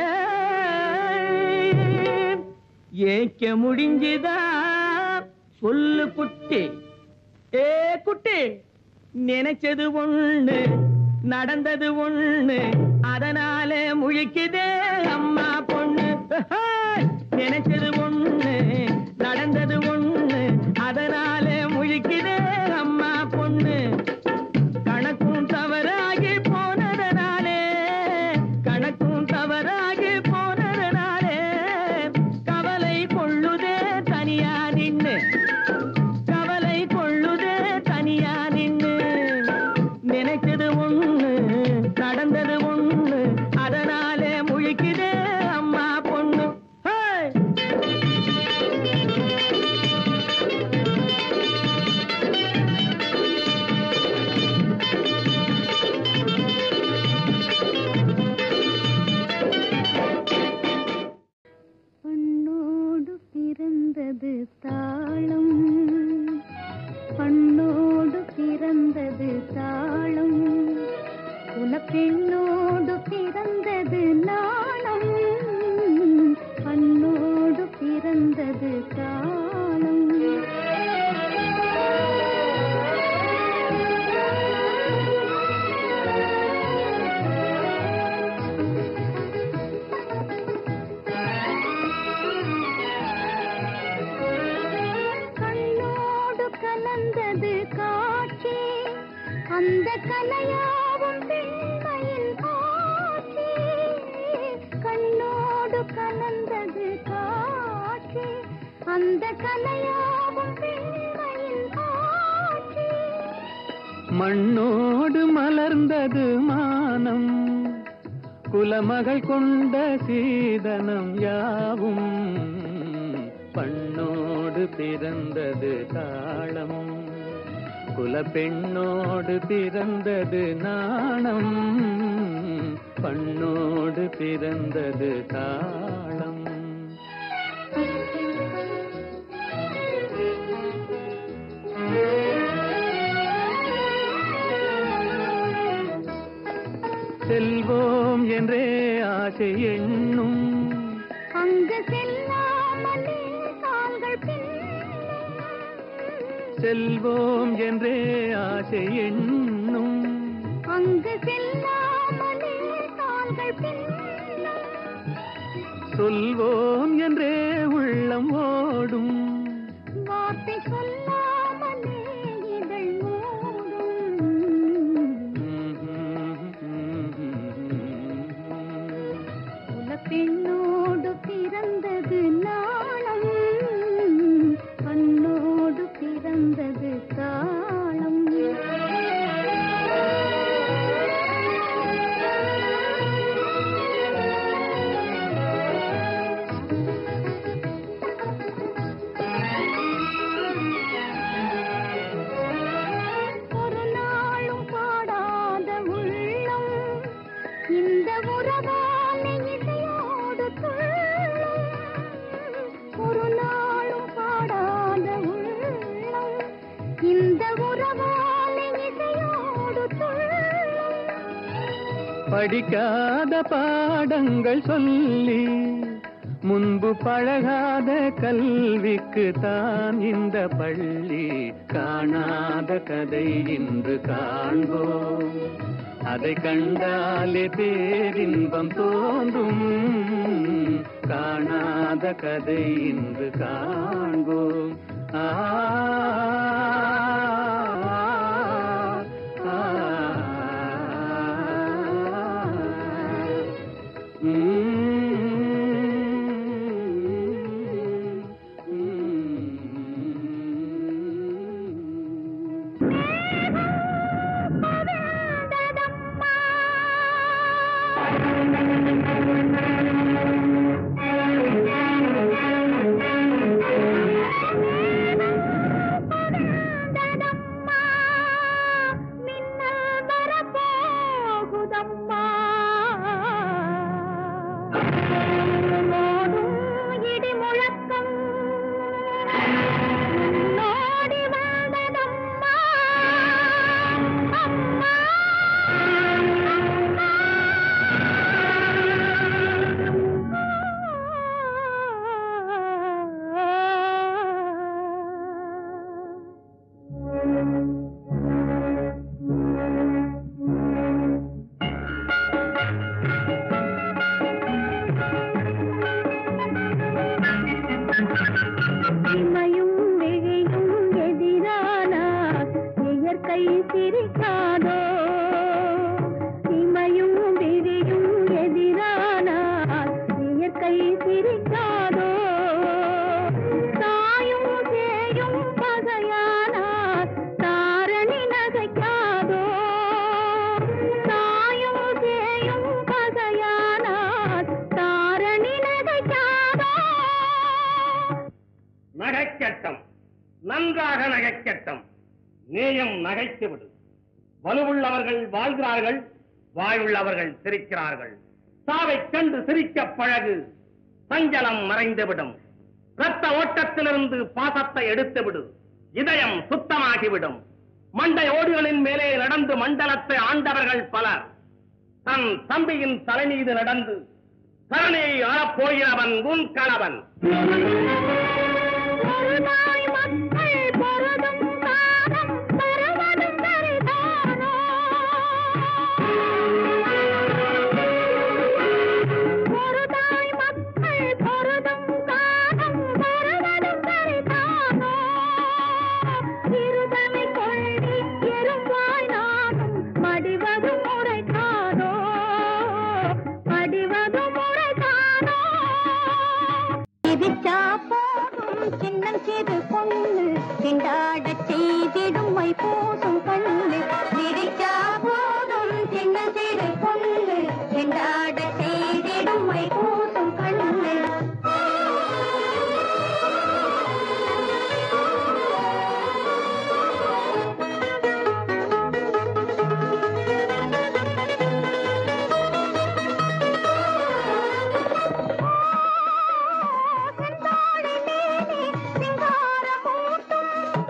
ஏக்க முடிஞ்சுதா சொல்லு குட்டி ஏ குட்டி நினைச்சது ஒண்ணு நடந்தது ஒண்ணு அதனாலே முழிக்குதே அம்மா பொண்ணு ஹேய்! நினைச்சது ஒண்ணு நடந்தது ஒண்ணு அதனாலே முழிக்குதே அம்மா பொண்ணு கணக்கும் தவறாகி போனதனாலே கணக்கும் தவறாகி போனதனாலே கவலை கொள்ளுதே தனியா நின்னு கவலை கொள்ளுதே தனியா நின்னு நினைச்சது ஒண்ணு நடந்தது ஒண்ணு அதனாலே முழிக்குதே அம்மா பொண்ணு ஹேய்! பண்ணோடு பிறந்தது தாளம் பண்ணோடு பிறந்தது தாளம் குலப்பெண்ணோடு பிறந்தது நாணம் பண்ணோடு பிறந்தது தாளம் கண்ணோடு கலந்தது காட்சி அந்த கலையாவும் பெண்மையின் ஆட்சி கண்ணோடு கலந்தது காட்சி அந்த கலையாவும் பெண்மையின் ஆட்சி மண்ணோடு மலர்ந்தது மானம் குலமகள் கொண்ட சீதனம் யாவும் பண்ணோடு பிறந்தது தாளம் குலப்பெண்ணோடு பிறந்தது நாணம் பண்ணோடு பிறந்தது தாளம் செல்வோம் என்றே ஆசை எண்ணும் அங்கு செல்லாமலே கால்கள் பின்னும் செல்வோம் என்றே ஆசை எண்ணும் அங்கு செல்லாமலே கால்கள் பின்னும் சொல்வோம் என்றே உள்ளம் ஓடும் வார்த்தை சொல்லாமலே இதழ் மூடும் குலப்பெண்ணோடு பிறந்தது நாளம் கண்ணோடு பிறந்தது காலம் ஒரு நாளும் பாடாத உள்ளம் இந்த உறவாலே இசையோடு துள்ளும் ஒரு நாளும் பாடாத உள்ளம் இந்த உறவாலே இசையோடு துள்ளும் படிக்காத பாடங்கள் சொல்லி முன்பு பழகாத கல்விக்கு தான் இந்த பள்ளி காணாத கதை இன்று காண்போம் அதை கண்டாலே பேரின்பம் தோன்றும் காணாத கதை இன்று காண்போம் ஆ ஆ, மின்னல் வரப்போகுதம்மா ஓடும் இடி முழக்கம் நோடி வந்ததம்மா அம்மா இமையும் விழியும் எதிரானார் இயற்கை சிரிக்காதோ இமையும் விழியும் எதிரானார் இயற்கை சிரிக்காதோ தாயும் சேயும் பகையானார் தாரணி நகைக்காதோ தாயும் சேயும் பகையானார் தாரணி நகைக்காதோ நகைக்கட்டம் நன்றாக நகைக்கட்டம் நேயம் நகைத்து விடு வலுவுள்ளவர்கள் வாழ்கிறார்கள் வாயுள்ளவர்கள் சிரிக்கிறார்கள் சாவைக் கண்டு சிரிக்கப் பழகு சஞ்சலம் மறைந்துவிடும் இரத்த ஓட்டத்திலிருந்து பாசத்தை எடுத்துவிடு இதயம் சுத்தமாகிவிடும் மண்டை ஓடுகளின் மேலே நடந்து மண்டலத்தை ஆண்டவர்கள் பலர் தன் தம்பியின் தலை மீது நடந்து தரணியை ஆளப்போகிறவன் உன் கணவன் பொருளாய் மக்கள் பொருதும் காலம் தருவதும் சரிதானோ பொருளாய் மக்கள் பொருதும் காலம் தருவதும் சரிதானோ இருதலை கொள்ளி எறும்பாய் நானும் மடிவது முறைதானோ மடிவது முறைதானோ விதிச்சா போதும் சின்னம் சிறு பொண்ணு திண்டாடச் செய்திடும் மை பூசும் கண்ணு விதிச்சா போதும் சின்ன சிறு பொண்ணு திண்டாடச் செய்திடும் மை பூசும் கண்ணு செந்தாழி மேனி சிங்காரமூட்டும்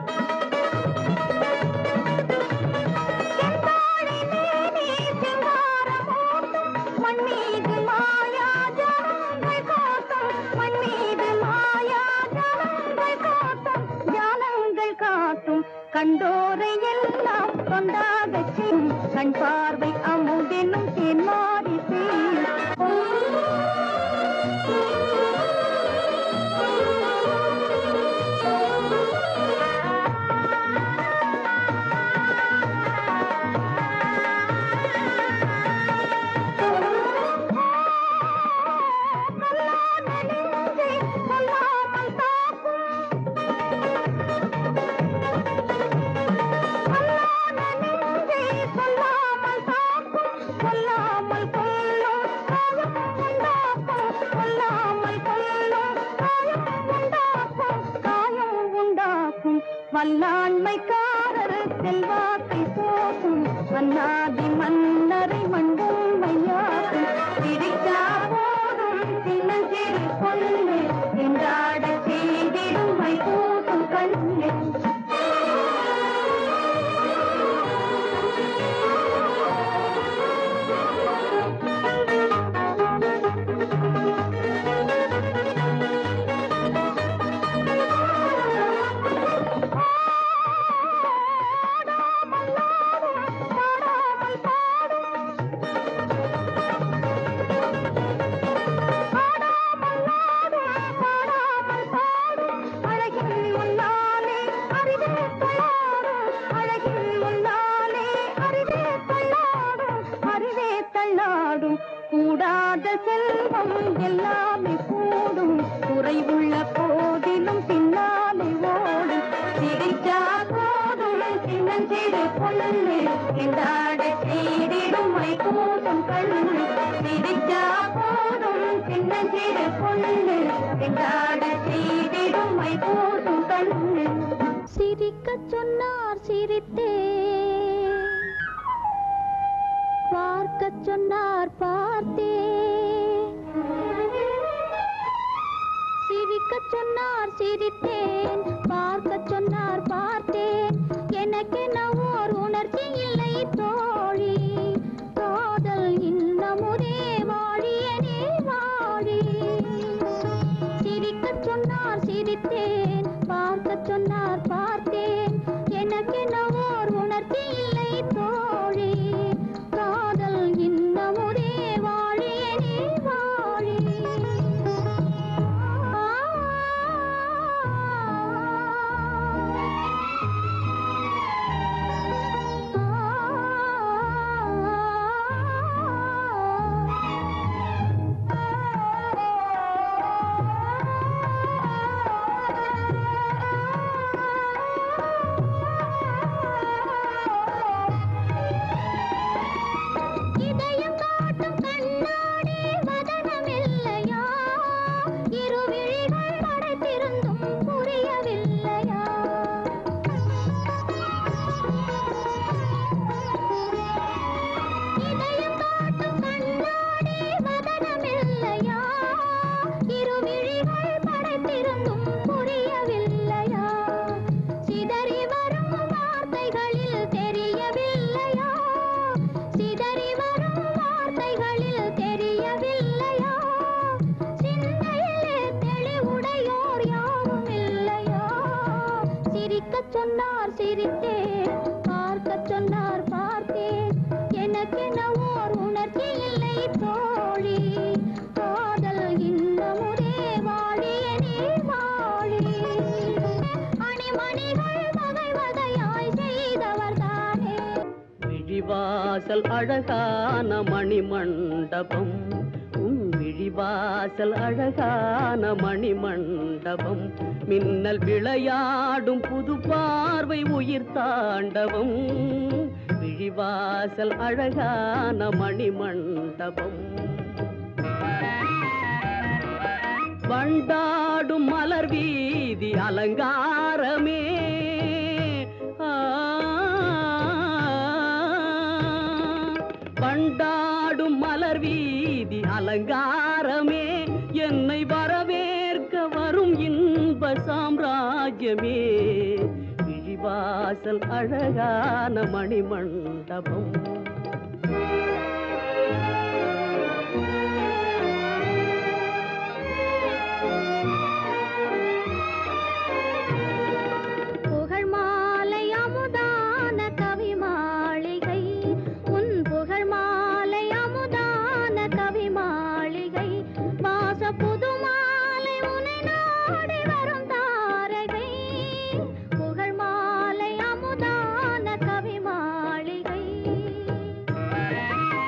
செந்தாழி மேனி சிங்காரமூட்டும் மண் மீது மாயா ஜனங்கள் காட்டும் மண் மீது மாயா ஜனங்கள் காட்டும் ஜானங்கள் காட்டும் கண்டோரை எல்லாம் கொண்டாகச் செய்யும் கண் பார்வை அமுதெனும் தேன்மாறி செய்யும் வல்லாண்மைக்காரர் செல்வாக்கை போக்கும் மன்னாதி மன்னரை மண்ணும் மையாக்கும் பிடித்தா போதும் சின்னஞ்சிறு பொண்ணு என்றாட செய்திடும் மை கூட்டும் கண்ணு அழகில் முன்னாலே அறிவே தள்ளாடும் அழகில் முன்னாலே அறிவே தள்ளாடும் அறிவே தள்ளாடும் கூடாத செல்வம் எல்லாமே கூடும் குறைவுள்ள போதிலும் பின்னாலே ஓடும் சிரிச்சா போதும் சின்னஞ்சிறு பொண்ணு இந்தாட சீரிடும் மை கூட்டும் கண்ணு சிரிச்சா போதும் சின்னஞ்சிறு பொண்ணு இந்தாட சீரிடும் மை கூட்டும் கண்ணு சிரிக்கச் சொன்னார் சிரித்தே பார்க்கச் சொன்னார் பார்த்தே சிரிக்கச் சொன்னார் சிரித்தேன் பார்க்கச் சொன்னார் பார்த்தேன் எனக்கென ஓர் உணர்ச்சி இல்லை தோழி காதல் இன்னமுதே வாழியனே வாழி சிரிக்கச் சொன்னார் சிரித்தேன் பார்க்கச் சொன்னார் பார்த்தேன் எனக்கென ஓர் உணர்ச்சி இல்லை தோழி காதல் இன்னமுதே வாழியனே வாழி இதயம் காட்டும் கண்ணாடி வதனமில்லையா இருவிழிகள் படைத்திருந்தும் புரியவில்லையா இதயம் காட்டும் கண்ணாடி வதனமில்லையா இருவிழிகள் படைத்திருந்தும் புரியவில்லையா சிதறி வரும் வார்த்தைகளில் தெரியவில்லையா சிதறி வரும் வார்த்தைகளில் தெரியவில்லையா சிந்தையிலே தெளிவுடையோர் யாரும் இல்லையா சிரிக்கச் சொன்னார் சிரித்தேன் பார்க்கச் சொன்னார் பார்த்தேன் எனக்கென ஓர் உணர்ச்சி இல்லை தோழி காதல் இன்னமுதே வாழியனே வாழி அணிமணிகள் வகை வகையாய் செய்தவர் தானே விழிவாசல் அழகான மணிமண்டபம் உன் விழிவாசல் அழகான மணிமண்டபம் மின்னல் விளையாடும் புது பார்வை உயிர் தாண்டவம் விழிவாசல் அழகான மணிமண்டபம் வண்டாடும் மலர் வீதி அலங்காரமே ஆ, வண்டாடும் மலர் வீதி அலங்காரமே என்னை வரவேற்க வரும் இன்ப சாம்ராஜ்யமே விழிவாசல் அழகான மணிமண்டபம் புகழ் மாலை அமுதான கவி மாளிகை உன் புகழ் மாலை அமுதான கவி மாளிகை வாச புது மாலை உனை நாடி வரும் தாரகை புகழ் மாலை அமுதான கவி மாளிகை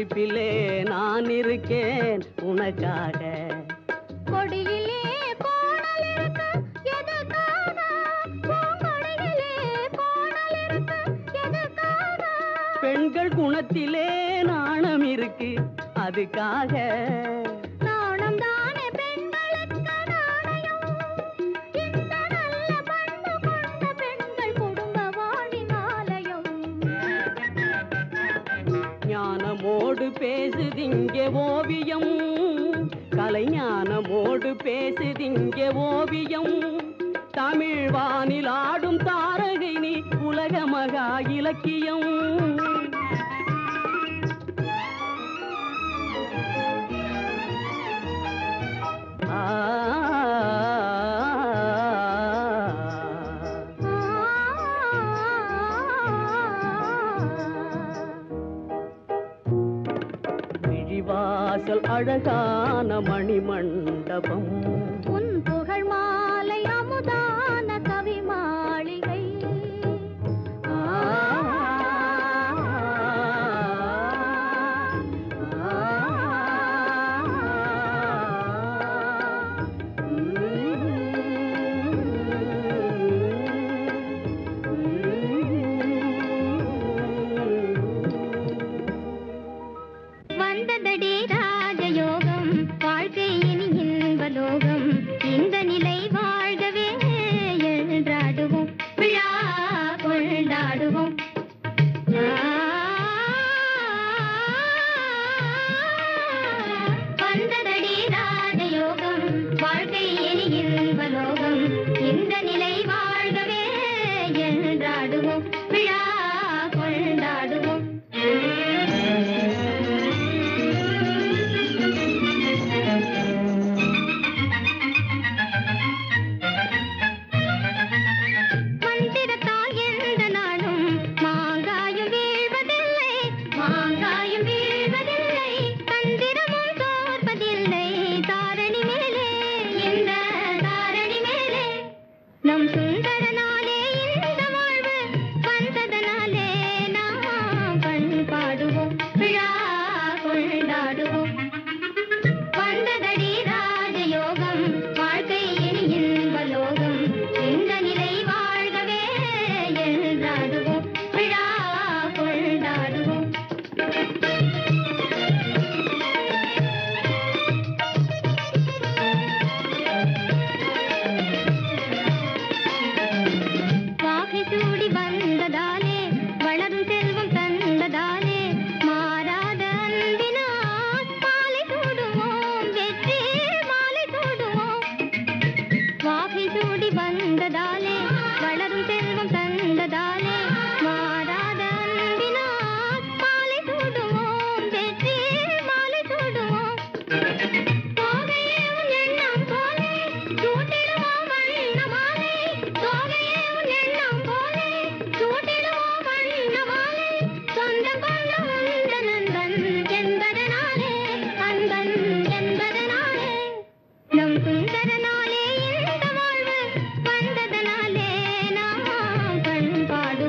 சிரிப்பிலே நான் இருக்கேன் உனக்காக கொடியிலே கோணல் இருக்கு எதுக்காக பூங்கொடியிலே கோணல் இருக்கு எதுக்காக பெண்கள் குணத்திலே நாணம் இருக்கு அதுக்காக நாணம் தானே பெண்களுக்கு நாணயம் இந்த நல்ல பண்பு கொண்ட பெண்கள் குடும்ப வாழின் ஆலயம் ஞானமோடு பேசுதிங்கே ஓவியம் கலைஞானமோடு பேசுதிங்கே ஓவியம் தமிழ் வானில் ஆடும் தாரகை நீ உலக மகா இலக்கியம் விழிவாசல் அழகான மணிமண்டபம் உன் புகழ் மாலை அமுதான கவி மாளிகை வந்ததடி ராஜயோகம் வாழ்க்கை இனி இன்பலோகம் இந்த நிலை வாழ்கவே என்றாடுவோம் விழா கொண்டாடுவோம் வந்ததடி ராஜயோகம் வாழ்க்கை இனி இன்பலோகம் இந்த நிலை வாழ்கவே என்றாடுவோம் விழா கொண்டாடுவோம் மந்திரத்தால் எந்த நாளும் மாங்காயும் வீழ்வதில்லை மாங்காயும் வீழ்வதில்லை தந்திரமும் தோற்பதில்லை தாரணி மேலே இந்த தாரணி மேலே நம் சுந்தரனாலே இந்த வாழ்வு வந்ததனாலே நாம் பண்பாடுவோம் விழா கொண்டாடுவோம் வந்ததடி ராஜயோகம் வாழ்க்கை இனி இன்பலோகம் இந்த நிலை வாழ்கவே என்றாடுவோம் விழா கொண்டாடுவோம் வாகை சூடி வந்ததாலே வளரும் செல்வம் தந்ததாலே மாறாத அன்பினால் மாலை சூடுவோம் வெற்றி மாலை சூடுவோம் வாகை சூடி வந்ததாலே வளரும் செல்வம் தந்ததாலே மாறாத அன்பினால் மாலை சூடுவோம் வெற்றி மாலை சூடுவோம் தோகையே உன் எண்ணம் போலே சூட்டிடுவோம் வண்ண மாலை தோகையே உன் எண்ணம் போலே சூட்டிடுவோம் வண்ண மாலை சொந்தம் கொண்ட உந்த நண்பன் என்பதனாலே அன்பன் என்பதனாலே நம் சுந்தரனாலே இந்த வாழ்வு வந்ததனாலே நாம் பண்பாடு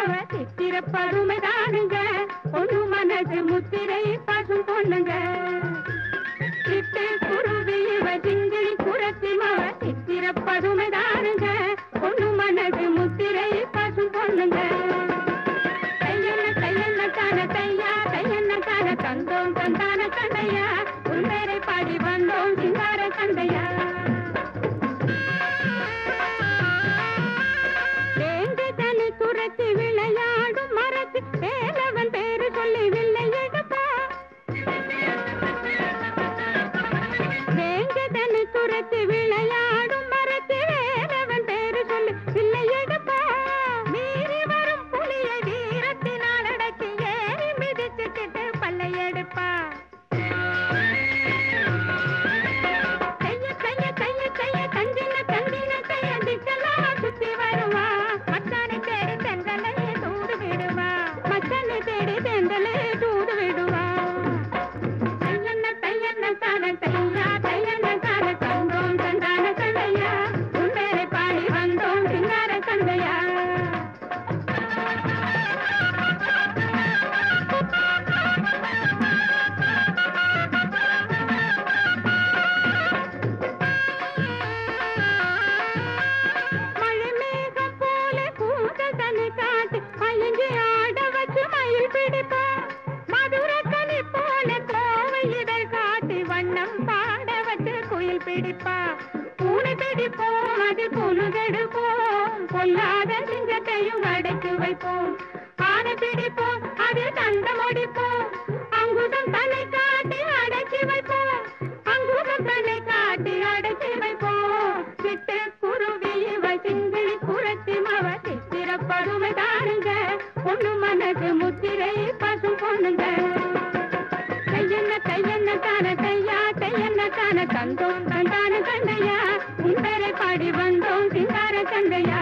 மவ சித்திர பருமை தானுங்க பொண்ணு மனசு முத்திரை பசும் பொண்ணுங்க சிட்டு குருவி இவ சிங்கிளி குரத்தி மவ சித்திர பதுமை தானுங்க பொண்ணு மனசு முத்திரை பசும் பொண்ணுங்க தையன தையன தான தையா தையன தான தந்தோம் தந்தான கண்டையா உண்மையை பாடி வந்தோம் சிங்கார கண்டையா வேண்டுதலை துரத்தி விளையாடும் மரத்து வேலவன் பேரு சொல்லி வில்லை எடுப்பா வேண்டுதலை துரத்தி விளையாடும் மரத்து வேலவன் பேரு சொல்லி வில்லை எடுப்பா மீறி வரும் புலியை வீரத்தினால் அடக்கி ஏறி மிதிச்சுக்கிட்டு பல்லை எடுப்பா கைய கைய கைய கைய தந்தின தந்தின கைய திக்கெல்லாம் சுத்தி வருவா மச்சானை தேடி தென்றலே தூது விடுவா மச்சானை தேடி தென்றலே தூது விடுவா தையன்ன தையன்ன தான தையா தையன்ன தான தந்தோம் தந்தான கண்டையா உண்டேரை பாடி வந்தோம் சிங்கார கண்டையா மழை மேகம் போல கூந்தல் தன்னை காட்டி மயங்கி ஆட வச்சு மயில் பிடிப்பா மதுர கனி போல கோவை இதழ் காட்டி வண்ணம் பாட வச்சு குயில் பிடிப்பா பூனை பிடிப்போம் அது புழுகெடுப்போம் பொல்லாத சிங்கத்தையும் அடைத்து வைப்போம் ஆனை பிடிப்போம் அது தண்டம் ஒடிப்போம் அங்குதம் தன்னை காட்டி அடக்கி வைப்போம் அங்குதம் தன்னை காட்டி அடக்கி வைப்போம் சிட்டு குருவி இவ சிங்கிளி குரத்தி மவ சித்திர பருமை தானுங்க பொண்ணு மனசு முத்திரை பசு பொண்ணுங்க கையென்ன கையென்ன தான கையா கையென்ன தான தந்தோம் தந்தான கண்டையா உண்டரை பாடி வந்தோம் சிங்கார கண்டையா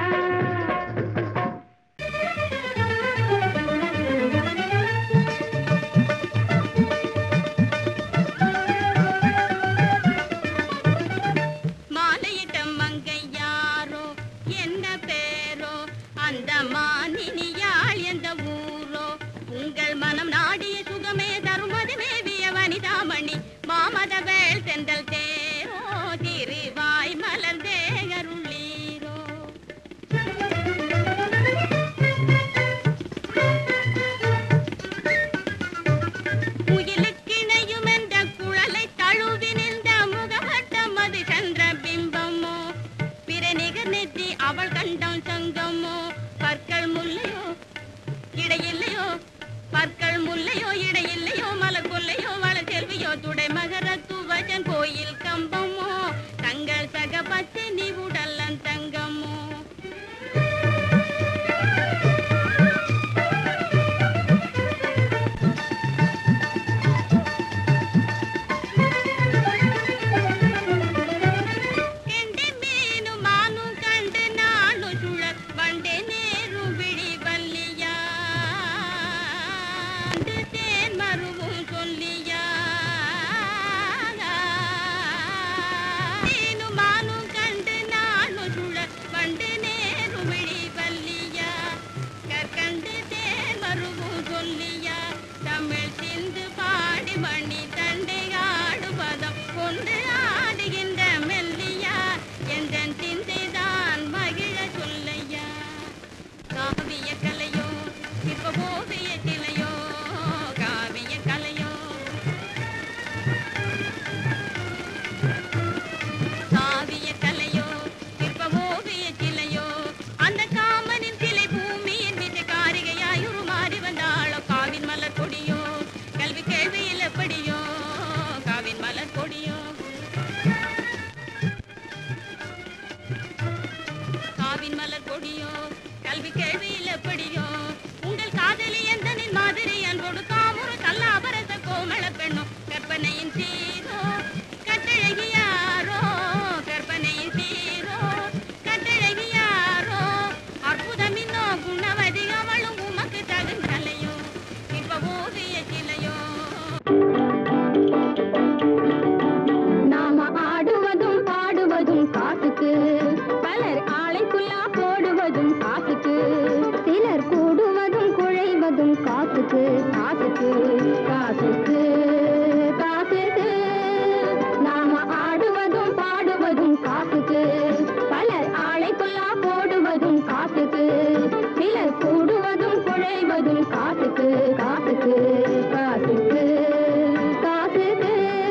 காசுக்கு காசுக்கு காசுக்கு காசுக்கு நாம ஆடுவதும் பாடுவதும் காசுக்கு பலர் ஆளைக்குள்ளா போடுவதும் காசுக்கு சிலர் கூடுவதும் குழைவதும் காசுக்கு காசுக்கு காசுக்கு காசுக்கு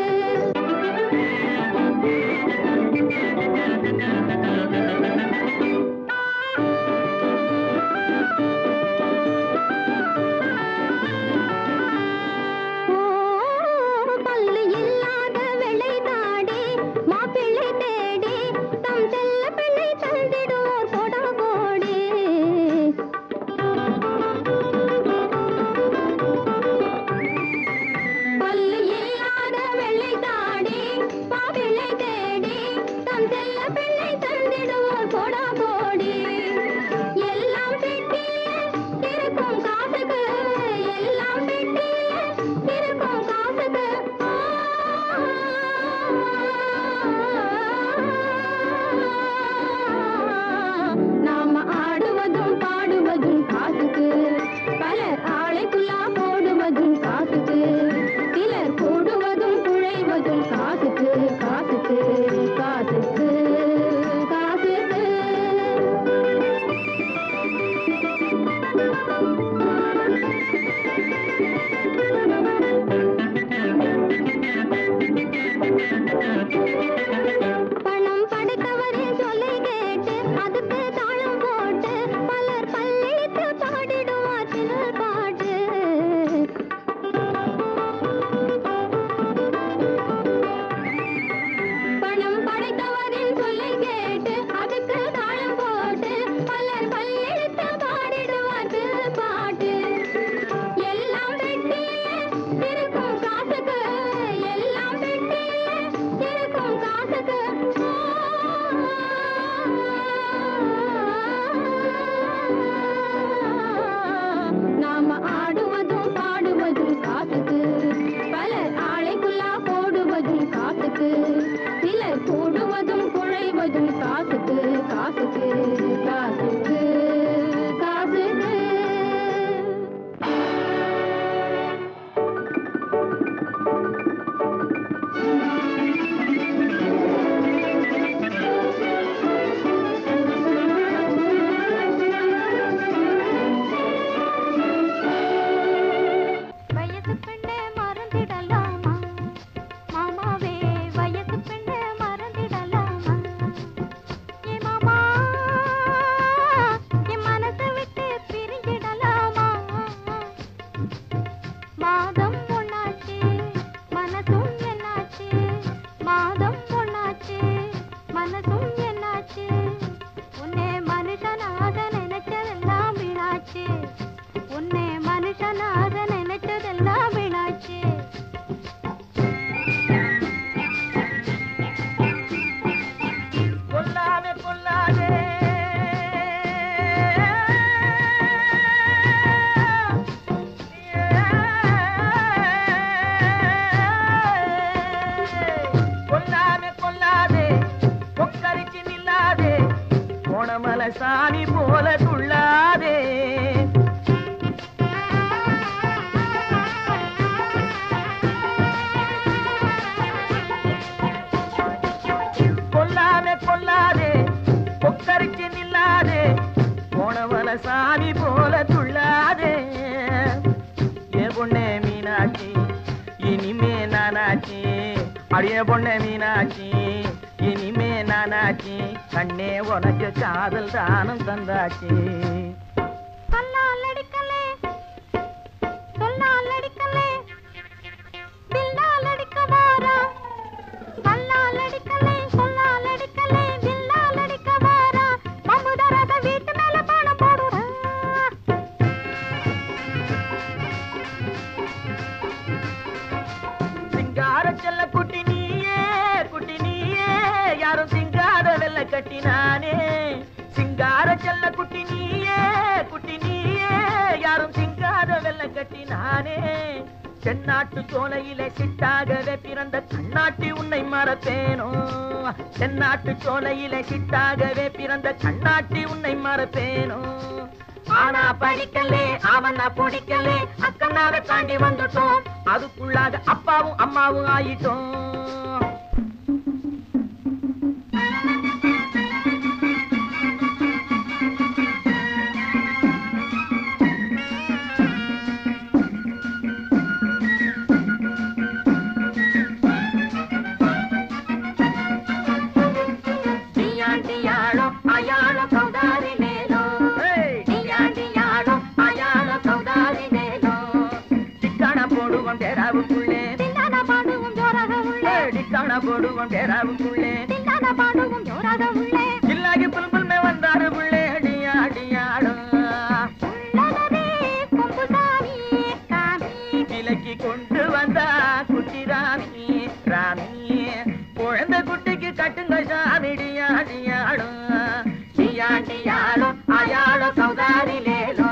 ஓ, பல்லு இல்லாத வெள்ளை தாடி மாப்பிள்ளை தேடி தம் செல்ல பெண்ணை தந்திடுவோர் கொடா கோடி பல்லு இல்லாத வெள்ளை தாடி மாப்பிள்ளை தேடி தம் செல்ல பெண்ணை தந்திடுவோர் கொடா கோடி எல்லாம் பெட்டியே இருக்கும் காசுக்கு எல்லாம் பெட்டியே இருக்கும் காசுக்கு நாம ஆடுவதும் பாடுவதும் காசுக்கு பலர் ஆளைக்குள்ளா போடுவதும் காசுக்கு சிலர் கூடுவதும் குழைவதும் காசுக்கு காசுக்கு காசுக்கு காசுக்கு பணம் படைத்தவரின் சொல்லை கேட்டு அதுக்கு தாளம் போட்டு பலர் பல்லிழித்து பாடிடுவார் சிலர் பாட்டு பணம் படைத்தவரின் சொல்லை கேட்டு அதுக்கு தாளம் போட்டு பலர் பல்லிழித்து பாடிடுவார் சிலர் பாட்டு எல்லாம் வெட்டியே இருக்கும் காசுக்கு எல்லாம் வெட்டியே இருக்கும் காசுக்கு நாம ஆடுவதும் பாடுவதும் காசுக்கு பலர் ஆளைக்குள்ளா போடுவதும் காசுக்கு சிலர் கூடுவதும் குழைவதும் காசுக்கு காசுக்கு காசுக்கு காசுக்கு வயசு பெண்ணே மறந்திடலாமா மாமாவே வயசு பெண்ணே மறந்திடலாமா ஏ மாமா என் மனசை விட்டு பிரிஞ்சிடலாமா மாதம் ஒண்ணாச்சு மனசும் என்னாச்சு மாதம் ஒண்ணாச்சு மனசும் என்னாச்சு உன்னை மனுஷனாக நினைச்சதெல்லாம் வீணாச்சு உன்னை மனுஷனாக நினைச்சதெல்லாம் வீணாச்சு கொல்லாமே கொல்லாதே கொல்லாமே கொல்லாதே கொக்கரிச்சு நில்லாதே கோணமலை சாமி போல துள்ளாதே கொல்லாமே கொல்லாதே கொக்கரிச்சு நில்லாதே போனவன சாமி போல துள்ளாதே ஏ பொண்ணே மீனாட்சி இனிமே நானாச்சி அடியே பொண்ணே மீனாட்சி இனிமே நானாச்சி கண்ணே உனக்கு காதல் தானம் தந்தாச்சி கல்லால் அடிக்கலே சொல்லால் அடிக்கலே வில்லால் அடிக்க வாரா கல்லால் அடிக்கலே சொல்லால் அடிக்கலே வில்லால் அடிக்க வாரா மமுதரத வீட்டு மேல பானம் போடுறா சிங்கார செல்ல குட்டி நீயே குட்டி நீயே யாரும் சிங்கார வெள்ள கட்டினானே சிங்கார செல்ல குட்டி நீயே குட்டி நீயே யாரும் சிங்கார வெள்ள கட்டினானே தென்னாட்டு சோலையிலே சிட்டாகவே பிறந்த கண்ணாட்டி உன்னை மறப்பேனோ தென்னாட்டு சோலையிலே சிட்டாகவே பிறந்த கண்ணாட்டி உன்னை மறப்பேனோ ஆனா படிக்கலே அவன பிடிக்கலே அக்கனாவை தாண்டி வந்துட்டோம் அதுக்குள்ளாக அப்பாவும் அம்மாவும் ஆயிட்டோம் டியாண்டியாளோ அயாளோ கௌதாரி மேலோ டியாண்டியாளோ அயாளோ கௌதாரி மேலோ டிக்கான போடுவோம் டெராவுக்குள்ளே தில்லான பாடுவோம் ஜோராக உள்ளே டிக்கான போடுவோம் டெராவுக்குள்ளே தில்லான பாடுவோம் ஜோராக உள்ளே இல்லாகி புல்புல் மே வந்தாரு புள்ளே டியா டியாளோ உள்ளனரே கொம்புசாமி காமி விலக்கி கொண்டு வந்தா குட்டி ராமி ராமி குழந்தை குட்டிக்கு கட்டுங்க சாமி டியா டியாளோ டியா டியாளோ அயாளோ சௌதாரி லேலோ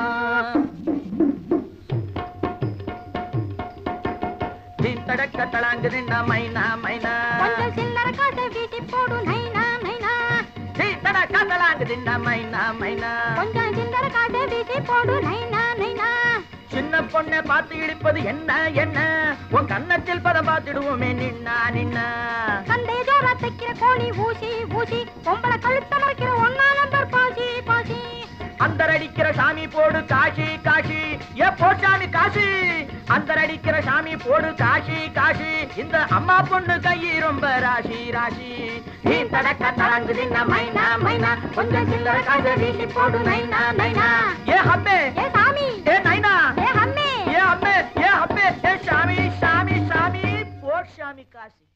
தடக்க தளாங்குதுன்னா மைனா மைனா கொஞ்சம் சில்லற காசை வீசி போடு நைனா நைனா தடக்க தளாங்குதுன்னா மைனா மைனா கொஞ்சம் சில்லற காசை வீசி போடு நைனா நைனா சின்ன பொண்ணை பார்த்து இடிப்பது என்ன என்ன உன் கன்னத்தில் பதம் பார்த்துடுவோமே நின்னா நின்னா சண்டை ஜோரா தைக்கிற கோழி ஊசி ஊசி பொம்பளை கழுத்த மறைக்கிற ஒன்னா நம்பர் பாசி பாசி அந்தர் அடிக்கிற சாமி போடு காஷி காஷி ஏ போட்டாமி காசி அந்தர் அடிக்கிற சாமி போடு காஷி காஷி இந்த அம்மா பொண்ணு கை ரொம்ப ராசி ராசி நீ தடக்க தரங்குது மைனா மைனா கொஞ்சம் சில்லற காசை வீசி போடு நைனா நைனா ஏ ஹம்மே ஏ சாமி ஏ நைனா ஏ அம்மே ஏ அம்மே ஏ அம்மே ஏ சாமி சாமி சாமி போர் சாமி காசி